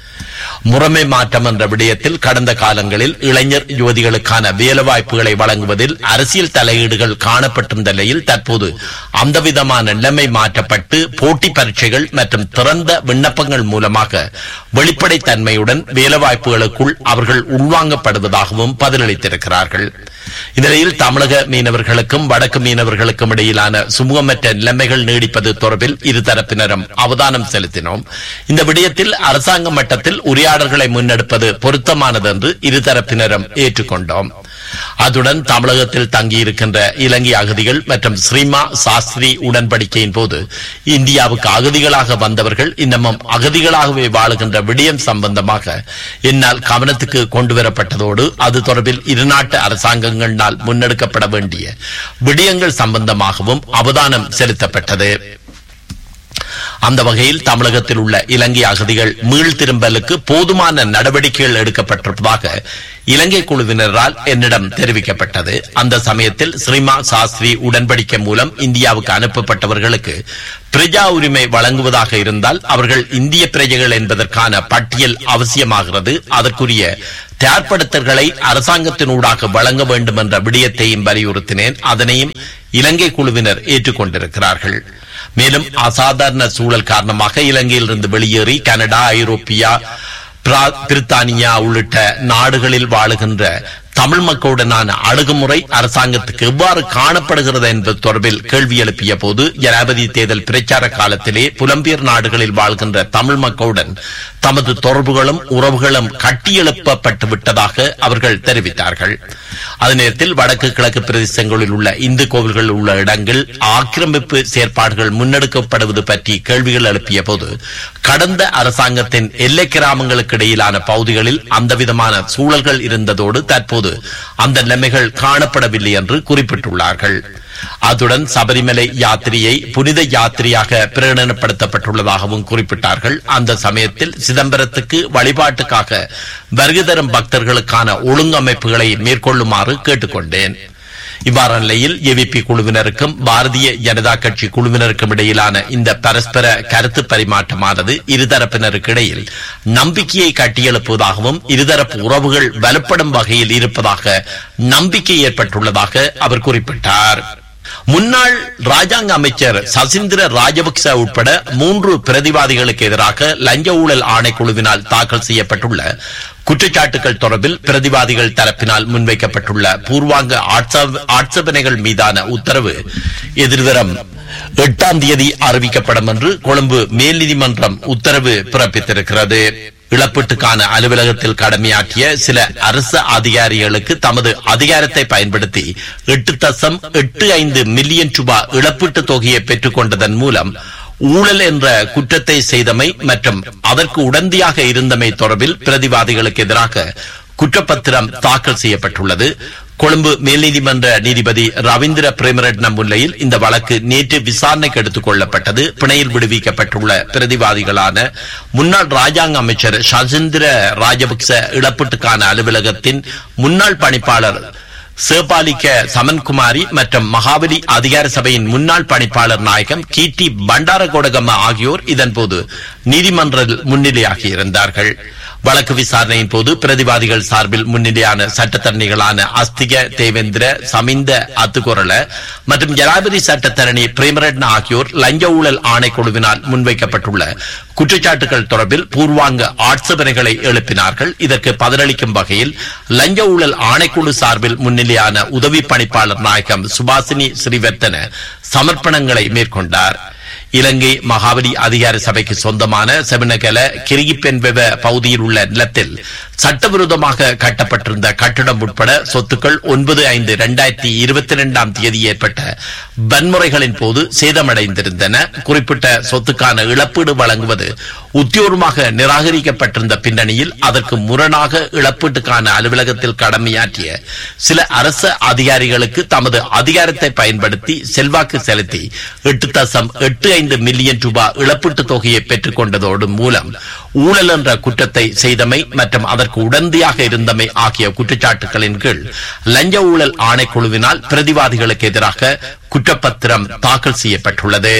முறைமை மாற்றம் என்ற விடயத்தில் கடந்த காலங்களில் இளைஞர் யுவதிகளுக்கான வேலைவாய்ப்புகளை வழங்குவதில் அரசியல் தலையீடுகள் காணப்பட்டிருந்த நிலையில் தற்போது அந்த விதமான நிலைமை மாற்றப்பட்டு போட்டி பரீட்சைகள் மற்றும் திறந்த விண்ணப்பங்கள் மூலமாக வெளிப்படைத்தன்மையுடன் வேலைவாய்ப்புகளுக்குள் அவர்கள் உள்வாங்கப்படுவதாகவும் பதிலளித்திருக்கிறார்கள் இந்நிலையில் தமிழக மீனவர்களுக்கும் வடக்கு மீனவர்களுக்கும் இடையிலான சுமூகமற்ற நிலைமைகள் நீடிப்பது தொடர்பில் இருதரப்பினரும் அவதானம் செலுத்தினோம் இந்த விடயத்தில் அரசாங்க மட்டத்தில் உரையாடல்களை முன்னெடுப்பது பொருத்தமானது என்று இருதரப்பினரும் ஏற்றுக்கொண்டோம் அதுடன் தமிழகத்தில் தங்கியிருக்கின்ற இலங்கை அகதிகள் மற்றும் ஸ்ரீமா சாஸ்திரி உடன்படிக்கையின் போது இந்தியாவுக்கு அகதிகளாக வந்தவர்கள் இன்னமும் அகதிகளாகவே வாழுகின்ற விடயம் சம்பந்தமாக என்னால் கவனத்துக்கு கொண்டுவரப்பட்டதோடு அது தொடர்பில் இருநாட்டு அரசாங்கங்களினால் முன்னெடுக்கப்பட வேண்டிய விடயங்கள் சம்பந்தமாகவும் அவதானம் செலுத்தப்பட்டது அந்த வகையில் தமிழகத்தில் உள்ள இலங்கை அகதிகள் மீள் திரும்பலுக்கு போதுமான நடவடிக்கைகள் எடுக்கப்பட்டிருப்பதாக இலங்கை குழுவினரால் என்னிடம் தெரிவிக்கப்பட்டது அந்த சமயத்தில் ஸ்ரீமா சாஸ்திரி உடன்படிக்கை மூலம் இந்தியாவுக்கு அனுப்பப்பட்டவர்களுக்கு பிரஜா உரிமை வழங்குவதாக இருந்தால் அவர்கள் இந்திய பிரஜைகள் என்பதற்கான பட்டியல் அவசியமாகிறது அதற்குரிய தயார்படுத்தல்களை அரசாங்கத்தினூடாக வழங்க வேண்டும் என்ற விடயத்தையும் வலியுறுத்தினேன் அதனையும் இலங்கை குழுவினர் ஏற்றுக்கொண்டிருக்கிறார்கள் மேலும் அசாதாரண சூழல் காரணமாக இலங்கையிலிருந்து வெளியேறி கனடா ஐரோப்பியா பிரா- பிரித்தானியா உள்ளிட்ட நாடுகளில் வாழுகின்ற தமிழ் மக்களுடனான அணுகுமுறை அரசாங்கத்துக்கு எவ்வாறு காணப்படுகிறது என்பது தொடர்பில் கேள்வி எழுப்பிய போது ஜனாதிபதி தேர்தல் பிரச்சார காலத்திலே புலம்பெயர் நாடுகளில் வாழ்கின்ற தமிழ் மக்களுடன் தமது தொடர்புகளும் உறவுகளும் கட்டியெழுப்பப்பட்டு விட்டதாக அவர்கள் தெரிவித்தார்கள் அதே நேரத்தில் வடக்கு கிழக்கு பிரதேசங்களில் உள்ள இந்து கோவில்கள் உள்ள இடங்கள் ஆக்கிரமிப்பு செயற்பாடுகள் முன்னெடுக்கப்படுவது பற்றி கேள்விகள் எழுப்பிய போது கடந்த அரசாங்கத்தின் எல்லை கிராமங்களுக்கு இடையிலான பகுதிகளில் அந்த விதமான சூழல்கள் இருந்ததோடு தற்போது அந்த நிலைமைகள் காணப்படவில்லை என்று குறிப்பிட்டுள்ளார்கள் அத்துடன் சபரிமலை யாத்திரையை புனித யாத்திரையாக பிரகடனப்படுத்தப்பட்டுள்ளதாகவும் குறிப்பிட்டார்கள் அந்த சமயத்தில் சிதம்பரத்துக்கு வழிபாட்டுக்காக வருகை தரும் பக்தர்களுக்கான ஒழுங்கமைப்புகளை மேற்கொள்ளுமாறு கேட்டுக்கொண்டேன் இவ்வாறான நிலையில் ஏவிபி குழுவினருக்கும் பாரதிய ஜனதா கட்சி குழுவினருக்கும் இடையிலான இந்த பரஸ்பர கருத்து பரிமாற்றமானது இருதரப்பினருக்கு இடையில் நம்பிக்கையை கட்டியெழுப்புவதாகவும் இருதரப்பு உறவுகள் வலுப்படும் வகையில் இருப்பதாக நம்பிக்கை ஏற்பட்டுள்ளதாக அவர் குறிப்பிட்டார் முன்னாள் ராஜாங்க அமைச்சர் சசீந்திர ராஜபக்ச உட்பட மூன்று பிரதிவாதிகளுக்கு எதிராக லஞ்ச ஊழல் ஆணைக்குழுவினால் தாக்கல் செய்யப்பட்டுள்ள குற்றச்சாட்டுகள் தொடர்பில் பிரதிவாதிகள் தரப்பினால் முன்வைக்கப்பட்டுள்ள பூர்வாங்க ஆட்சேப- ஆட்சேபனைகள் மீதான உத்தரவு எதிர்வரும் எட்டாம் தேதி அறிவிக்கப்படும் என்று கொழும்பு மேல் நீதிமன்றம் உத்தரவு பிறப்பித்திருக்கிறது இழப்பீட்டுக்கான அலுவலகத்தில் கடமையாற்றிய சில அரசு அதிகாரிகளுக்கு தமது அதிகாரத்தை பயன்படுத்தி எட்டு தசம் எட்டு ஐந்து மில்லியன் ரூபாய் இழப்பீட்டு தொகையை பெற்றுக் கொண்டதன் மூலம் ஊழல் என்ற குற்றத்தை செய்தமை மற்றும் அதற்கு உடந்தையாக இருந்தமை தொடர்பில் பிரதிவாதிகளுக்கு எதிராக குற்றப்பத்திரம் தாக்கல் செய்யப்பட்டுள்ளது கொழும்பு மேல்நீதிமன்ற நீதிபதி ரவீந்திர பிரேமரட்னம் முன்னிலையில் இந்த வழக்கு நேற்று விசாரணைக்கு எடுத்துக் கொள்ளப்பட்டது பிணையில் விடுவிக்கப்பட்டுள்ள பிரதிவாதிகளான முன்னாள் ராஜாங்க அமைச்சர் சசீந்திர ராஜபக்ச இழப்பீட்டுக்கான அலுவலகத்தின் முன்னாள் பணிப்பாளர் சேபாலிக்க சமன்குமாரி மற்றும் மகாபலி அதிகார சபையின் முன்னாள் பணிப்பாளர் நாயகம் கீர்த்தி பண்டாரகோடகம்ம ஆகியோர் இதன்போது நீதிமன்றில் முன்னிலையாகி இருந்தார்கள் வழக்கு விசாரணையின் போது பிரதிவாதிகள் சார்பில் முன்னிலையான சட்டத்தரணிகளான அஸ்திக தேவேந்திர சமிந்த அத்துக்குரல மற்றும் ஜனாதிபதி சட்டத்தரணி பிரேமரட்ன ஆகியோர் லஞ்ச ஊழல் ஆணைக்குழுவினால் முன்வைக்கப்பட்டுள்ள குற்றச்சாட்டுகள் தொடர்பில் பூர்வாங்க ஆட்சேபனைகளை எழுப்பினார்கள் இதற்கு பதிலளிக்கும் வகையில் லஞ்ச ஊழல் ஆணைக்குழு சார்பில் முன்னிலையான உதவி பணிப்பாளர் நாயகம் சுபாசினி ஸ்ரீவர்த்தன சமர்ப்பணங்களை மேற்கொண்டார் இலங்கை மகாபலி அதிகார சபைக்கு சொந்தமான செவனகல கிரிகிப்பென்பெவ பகுதியில் உள்ள நிலத்தில் சட்டவிரோதமாக கட்டப்பட்டிருந்த கட்டிடம் உட்பட சொத்துக்கள் ஒன்பது ஐந்து இரண்டாயிரத்தி இருபத்தி இரண்டாம் தேதி ஏற்பட்ட வன்முறைகளின் போது சேதமடைந்திருந்தன குறிப்பிட்ட சொத்துக்கான இழப்பீடு வழங்குவது உத்தியோகமாக நிராகரிக்கப்பட்டிருந்த பின்னணியில் அதற்கு முரணாக இழப்பீட்டுக்கான அலுவலகத்தில் கடமையாற்றிய சில அரசு அதிகாரிகளுக்கு தமது அதிகாரத்தை பயன்படுத்தி செல்வாக்கு செலுத்தி எட்டு தசம் எட்டு ஐந்து மில்லியன் ரூபாய் இழப்பீட்டுத் தொகையை பெற்றுக் கொண்டதோடு மூலம் ஊழல் என்ற குற்றத்தை செய்தமை மற்றும் அதற்கு உடந்தையாக இருந்தமை ஆகிய குற்றச்சாட்டுகளின் கீழ் லஞ்ச ஊழல் ஆணைக்குழுவினால் பிரதிவாதிகளுக்கு எதிராக குற்றப்பத்திரம் தாக்கல் செய்யப்பட்டுள்ளது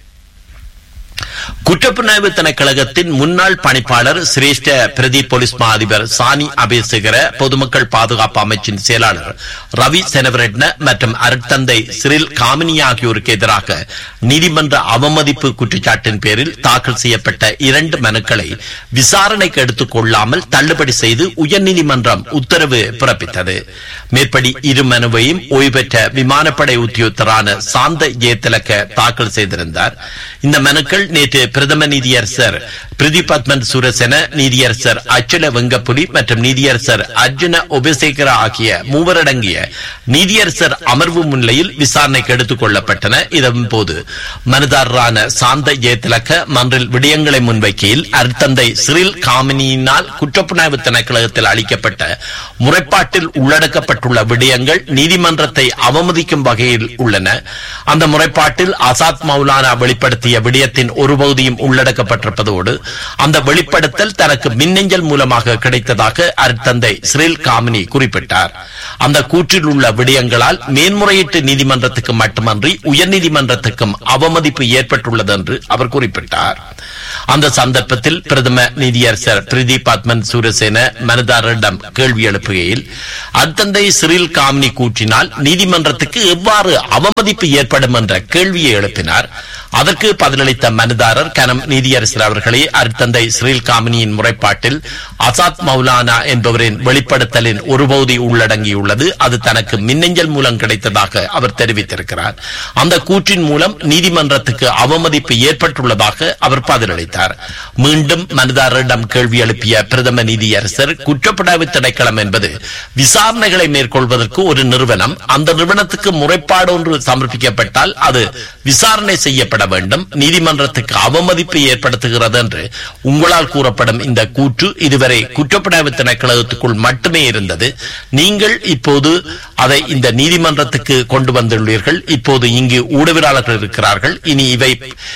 குற்றப்புலனாய்வு திணைக்களகத்தின் முன்னாள் பணிப்பாளர் சிரேஷ்ட பிரதி போலீஸ் மா அதிபர் சானி அபேசகர பொதுமக்கள் பாதுகாப்பு அமைச்சின் செயலாளர் ரவி செனவரெட்ன மற்றும் அருட்தந்தை சிறில் காமினி ஆகியோருக்கு எதிராக நீதிமன்ற அவமதிப்பு குற்றச்சாட்டின் பேரில் தாக்கல் செய்யப்பட்ட இரண்டு மனுக்களை விசாரணைக்கு எடுத்துக் கொள்ளாமல் தள்ளுபடி செய்து உயர்நீதிமன்றம் உத்தரவு பிறப்பித்தது மேற்படி இரு மனுவையும் ஓய்வு பெற்ற விமானப்படை உத்தியோகத்தரான சாந்த ஜெயதிலக்க தாக்கல் செய்திருந்தார் இந்த மனுக்கள் நேற்று பிரதம நீதியரசர் பிரிதி பத்மன் சுரசென நீதியரசர் அச்சல வெங்கப்புலி மற்றும் நீதியரசர் அர்ஜுன உபசேகர ஆகிய மூவரடங்கிய நீதியரசர் அமர்வு முன்னிலையில் விசாரணைக்கு எடுத்துக் கொள்ளப்பட்டன இதன் போது மனுதாரரான சாந்த ஜெயதிலக்க மன்றில் விடயங்களை முன்வைக்கையில் அருத்தந்தை சிறில் காமினியினால் குற்றப்புலனாய்வு திணைக்களத்தில் அளிக்கப்பட்ட முறைப்பாட்டில் உள்ளடக்கப்பட்டுள்ள விடயங்கள் நீதிமன்றத்தை அவமதிக்கும் வகையில் உள்ளன அந்த முறைப்பாட்டில் அசாத் மௌலானா வெளிப்படுத்திய விடயத்தின் ஒரு பகுதியும் உள்ளடக்கப்பட்டிருப்பதோடு அந்த வெளிப்படுத்தல் தனக்கு மின்னஞ்சல் மூலமாக கிடைத்ததாக அருத்தந்தை சிறில் காமினி குறிப்பிட்டார் அந்த கூற்றில் உள்ள விடயங்களால் மேன்முறையீட்டு நீதிமன்றத்துக்கு மட்டுமன்றி உயர்நீதிமன்றத்துக்கும் அவமதிப்பு ஏற்பட்டுள்ளது என்று அவர் குறிப்பிட்டார் அந்த சந்தர்ப்பத்தில் பிரதம நீதியரசர் பிரிதி பத்மன் சூரசேன மனுதாரரிடம் கேள்வி எழுப்புகையில் அத்தந்தை சிறில் காமினி கூற்றினால் நீதிமன்றத்துக்கு எவ்வாறு அவமதிப்பு ஏற்படும் என்ற கேள்வியை எழுப்பினார் அதற்கு பதிலளித்த மனுதாரர் கனம் நீதியரசர் அவர்களே அருத்தந்தை சிறில் காமினியின் முறைப்பாட்டில் அசாத் மௌலானா என்பவரின் வெளிப்படுத்தலின் ஒரு பகுதி உள்ளடங்கியுள்ளது அது தனக்கு மின்னஞ்சல் மூலம் கிடைத்ததாக அவர் தெரிவித்திருக்கிறார் அந்த கூற்றின் மூலம் நீதிமன்றத்துக்கு அவமதிப்பு ஏற்பட்டுள்ளதாக அவர் பதிலளித்தார் மீண்டும் மனுதாரரிடம் கேள்வி எழுப்பிய பிரதம நீதியரசர் குற்றப்புலனாய்வு திணைக்களம் என்பது விசாரணைகளை மேற்கொள்வதற்கு ஒரு நிறுவனம் அந்த நிறுவனத்துக்கு முறைப்பாடு ஒன்று சமர்ப்பிக்கப்பட்டால் அது விசாரணை செய்யப்பட வேண்டும் நீதிமன்றத்துக்கு அவமதிப்பு ஏற்படுத்துகிறது என்று உங்களால் கூறப்படும் இந்த கூற்று இதுவரை குற்றப்புலனாய்வு திணைக்களத்துக்குள் மட்டுமே இருந்தது நீங்கள் இப்போது அதை இந்த நீதிமன்றத்துக்கு கொண்டு வந்துள்ளீர்கள் இப்போது இங்கு ஊடகவியலாளர்கள் இருக்கிறார்கள் இனி இவை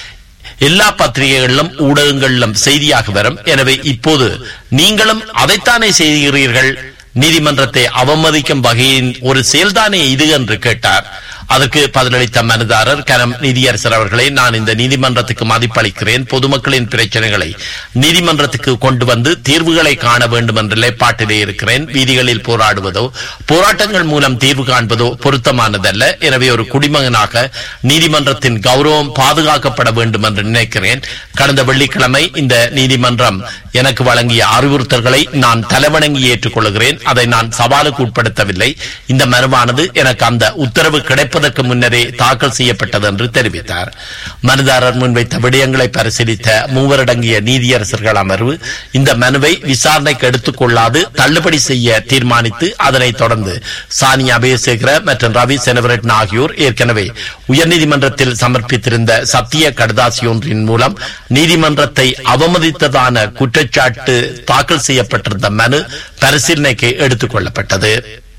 எல்லா பத்திரிகைகளிலும் ஊடகங்களிலும் செய்தியாக வரும் எனவே இப்போது நீங்களும் அதைத்தானே செய்கிறீர்கள் நீதிமன்றத்தை அவமதிக்கும் வகையின் ஒரு செயல்தானே இது என்று கேட்டார் அதற்கு பதிலளித்த மனுதாரர் கனம் நீதியரசர் அவர்களே நான் இந்த நீதிமன்றத்துக்கு மதிப்பளிக்கிறேன் பொதுமக்களின் பிரச்சனைகளை நீதிமன்றத்துக்கு கொண்டு வந்து தீர்வுகளை காண வேண்டும் என்ற நிலைப்பாட்டிலே இருக்கிறேன் வீதிகளில் போராடுவதோ போராட்டங்கள் மூலம் தீர்வு காண்பதோ பொருத்தமானதல்ல எனவே ஒரு குடிமகனாக நீதிமன்றத்தின் கௌரவம் பாதுகாக்கப்பட வேண்டும் என்று நினைக்கிறேன் கடந்த வெள்ளிக்கிழமை இந்த நீதிமன்றம் எனக்கு வழங்கிய அறிவுறுத்தல்களை நான் தலைவணங்கி ஏற்றுக்கொள்கிறேன் அதை நான் சவாலுக்கு உட்படுத்தவில்லை இந்த மனுவானது எனக்கு அந்த உத்தரவு கிடைப்பதற்கு முன்னரே தாக்கல் செய்யப்பட்டது என்று தெரிவித்தார் மனுதாரர் முன்வைத்த விடயங்களை பரிசீலித்த மூவரடங்கிய நீதியரசர்கள் அமர்வு இந்த மனுவை விசாரணைக்கு எடுத்துக் கொள்ளாது தள்ளுபடி செய்ய தீர்மானித்து அதனைத் தொடர்ந்து சானி அபயசேகர மற்றும் ரவி செனவரட்ன ஆகியோர் ஏற்கனவே உயர்நீதிமன்றத்தில் சமர்ப்பித்திருந்த சத்திய கடுதாசி ஒன்றின் மூலம் நீதிமன்றத்தை அவமதித்ததான குற்றச்சாட்டு தாக்கல் செய்யப்பட்டிருந்த மனு பரிசீலனைக்கு எடுத்துக் கொள்ளப்பட்டது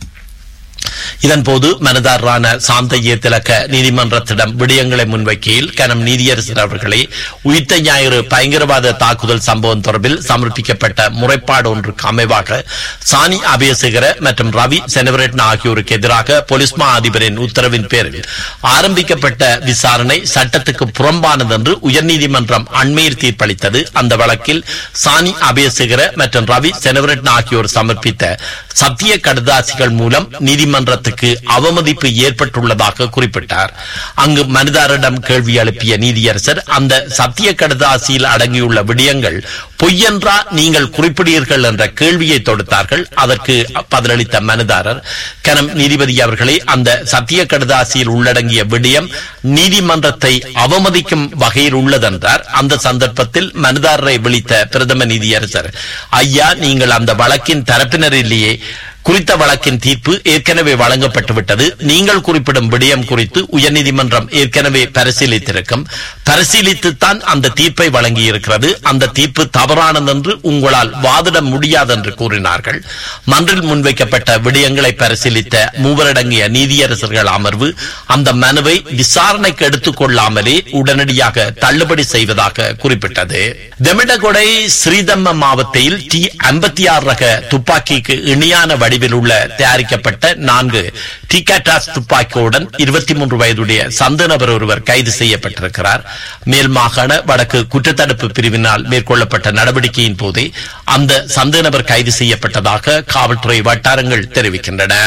இதன்போது மனுதாரரான சாந்தைய திலக்க நீதிமன்றத்திடம் விடயங்களை முன்வைக்கையில் கனம் நீதியரசர் அவர்களே உயிர்த்த ஞாயிறு பயங்கரவாத தாக்குதல் சம்பவம் தொடர்பில் சமர்ப்பிக்கப்பட்ட முறைப்பாடு ஒன்றுக்கு அமைவாக சானி அபயசேகர மற்றும் ரவி செனவரட்ன ஆகியோருக்கு எதிராக போலீஸ் மா அதிபரின் உத்தரவின் பேரில் ஆரம்பிக்கப்பட்ட விசாரணை சட்டத்துக்கு புறம்பானது என்று உயர்நீதிமன்றம் அண்மையில் தீர்ப்பளித்தது அந்த வழக்கில் சானி அபயசேகர மற்றும் ரவி செனவரட்ன ஆகியோர் சமர்ப்பித்த சத்திய கடுதாசிகள் மூலம் நீதிமன்றத்துக்கு அவமதிப்பு ஏற்பட்டுள்ளதாக குறிப்பிட்டார் அங்கு மனிதாரிடம் கேள்வி எழுப்பிய நீதியரசர் அந்த சத்திய கடுதாசியில் அடங்கியுள்ள விடயங்கள் பொய்யென்றா நீங்கள் குறிப்பிடுவீர்கள் என்ற கேள்வியை தொடுத்தார்கள் அதற்கு பதிலளித்த மனுதாரர் கனம் நீதிபதி அவர்களே அந்த சத்திய கடுதாசியில் உள்ளடங்கிய விடயம் நீதிமன்றத்தை அவமதிக்கும் வகையில் உள்ளதென்றார் அந்த சந்தர்ப்பத்தில் மனுதாரரை விழித்த பிரதம நீதியரசர் ஐயா நீங்கள் அந்த வழக்கின் தரப்பினர் இல்லையே குறித்த வழக்கின் தீர்ப்பு ஏற்கனவே வழங்கப்பட்டுவிட்டது நீங்கள் குறிப்பிடும் விடயம் குறித்து உயர்நீதிமன்றம் ஏற்கனவே பரிசீலித்திருக்கும் பரிசீலித்துத்தான் அந்த தீர்ப்பை வழங்கியிருக்கிறது அந்த தீர்ப்பு தவறானது என்று உங்களால் வாதிட முடியாது என்று கூறினார்கள் மன்றில் முன்வைக்கப்பட்ட விடயங்களை பரிசீலித்த மூவரடங்கிய நீதியரசர்கள் அமர்வு அந்த மனுவை விசாரணைக்கு எடுத்துக் கொள்ளாமலே உடனடியாக தள்ளுபடி செய்வதாக குறிப்பிட்டது தெமிடகொடை ஸ்ரீதம்ம மாவட்டத்தில் டி ஐம்பத்தி ஆறு ரக துப்பாக்கிக்கு இணையான வடிவில் உள்ள தயாரிக்கப்பட்ட நான்கு டிகாட்டாஸ் துப்பாக்கியுடன் இருபத்தி மூன்று வயதுடைய சந்த நபர் ஒருவர் கைது செய்யப்பட்டிருக்கிறார் மேல் மாகாண வடக்கு குற்றத்தடுப்பு பிரிவினால் மேற்கொள்ளப்பட்ட நடவடிக்கையின் போதே அந்த சந்த நபர் கைது செய்யப்பட்டதாக காவல்துறை வட்டாரங்கள் தெரிவிக்கின்றன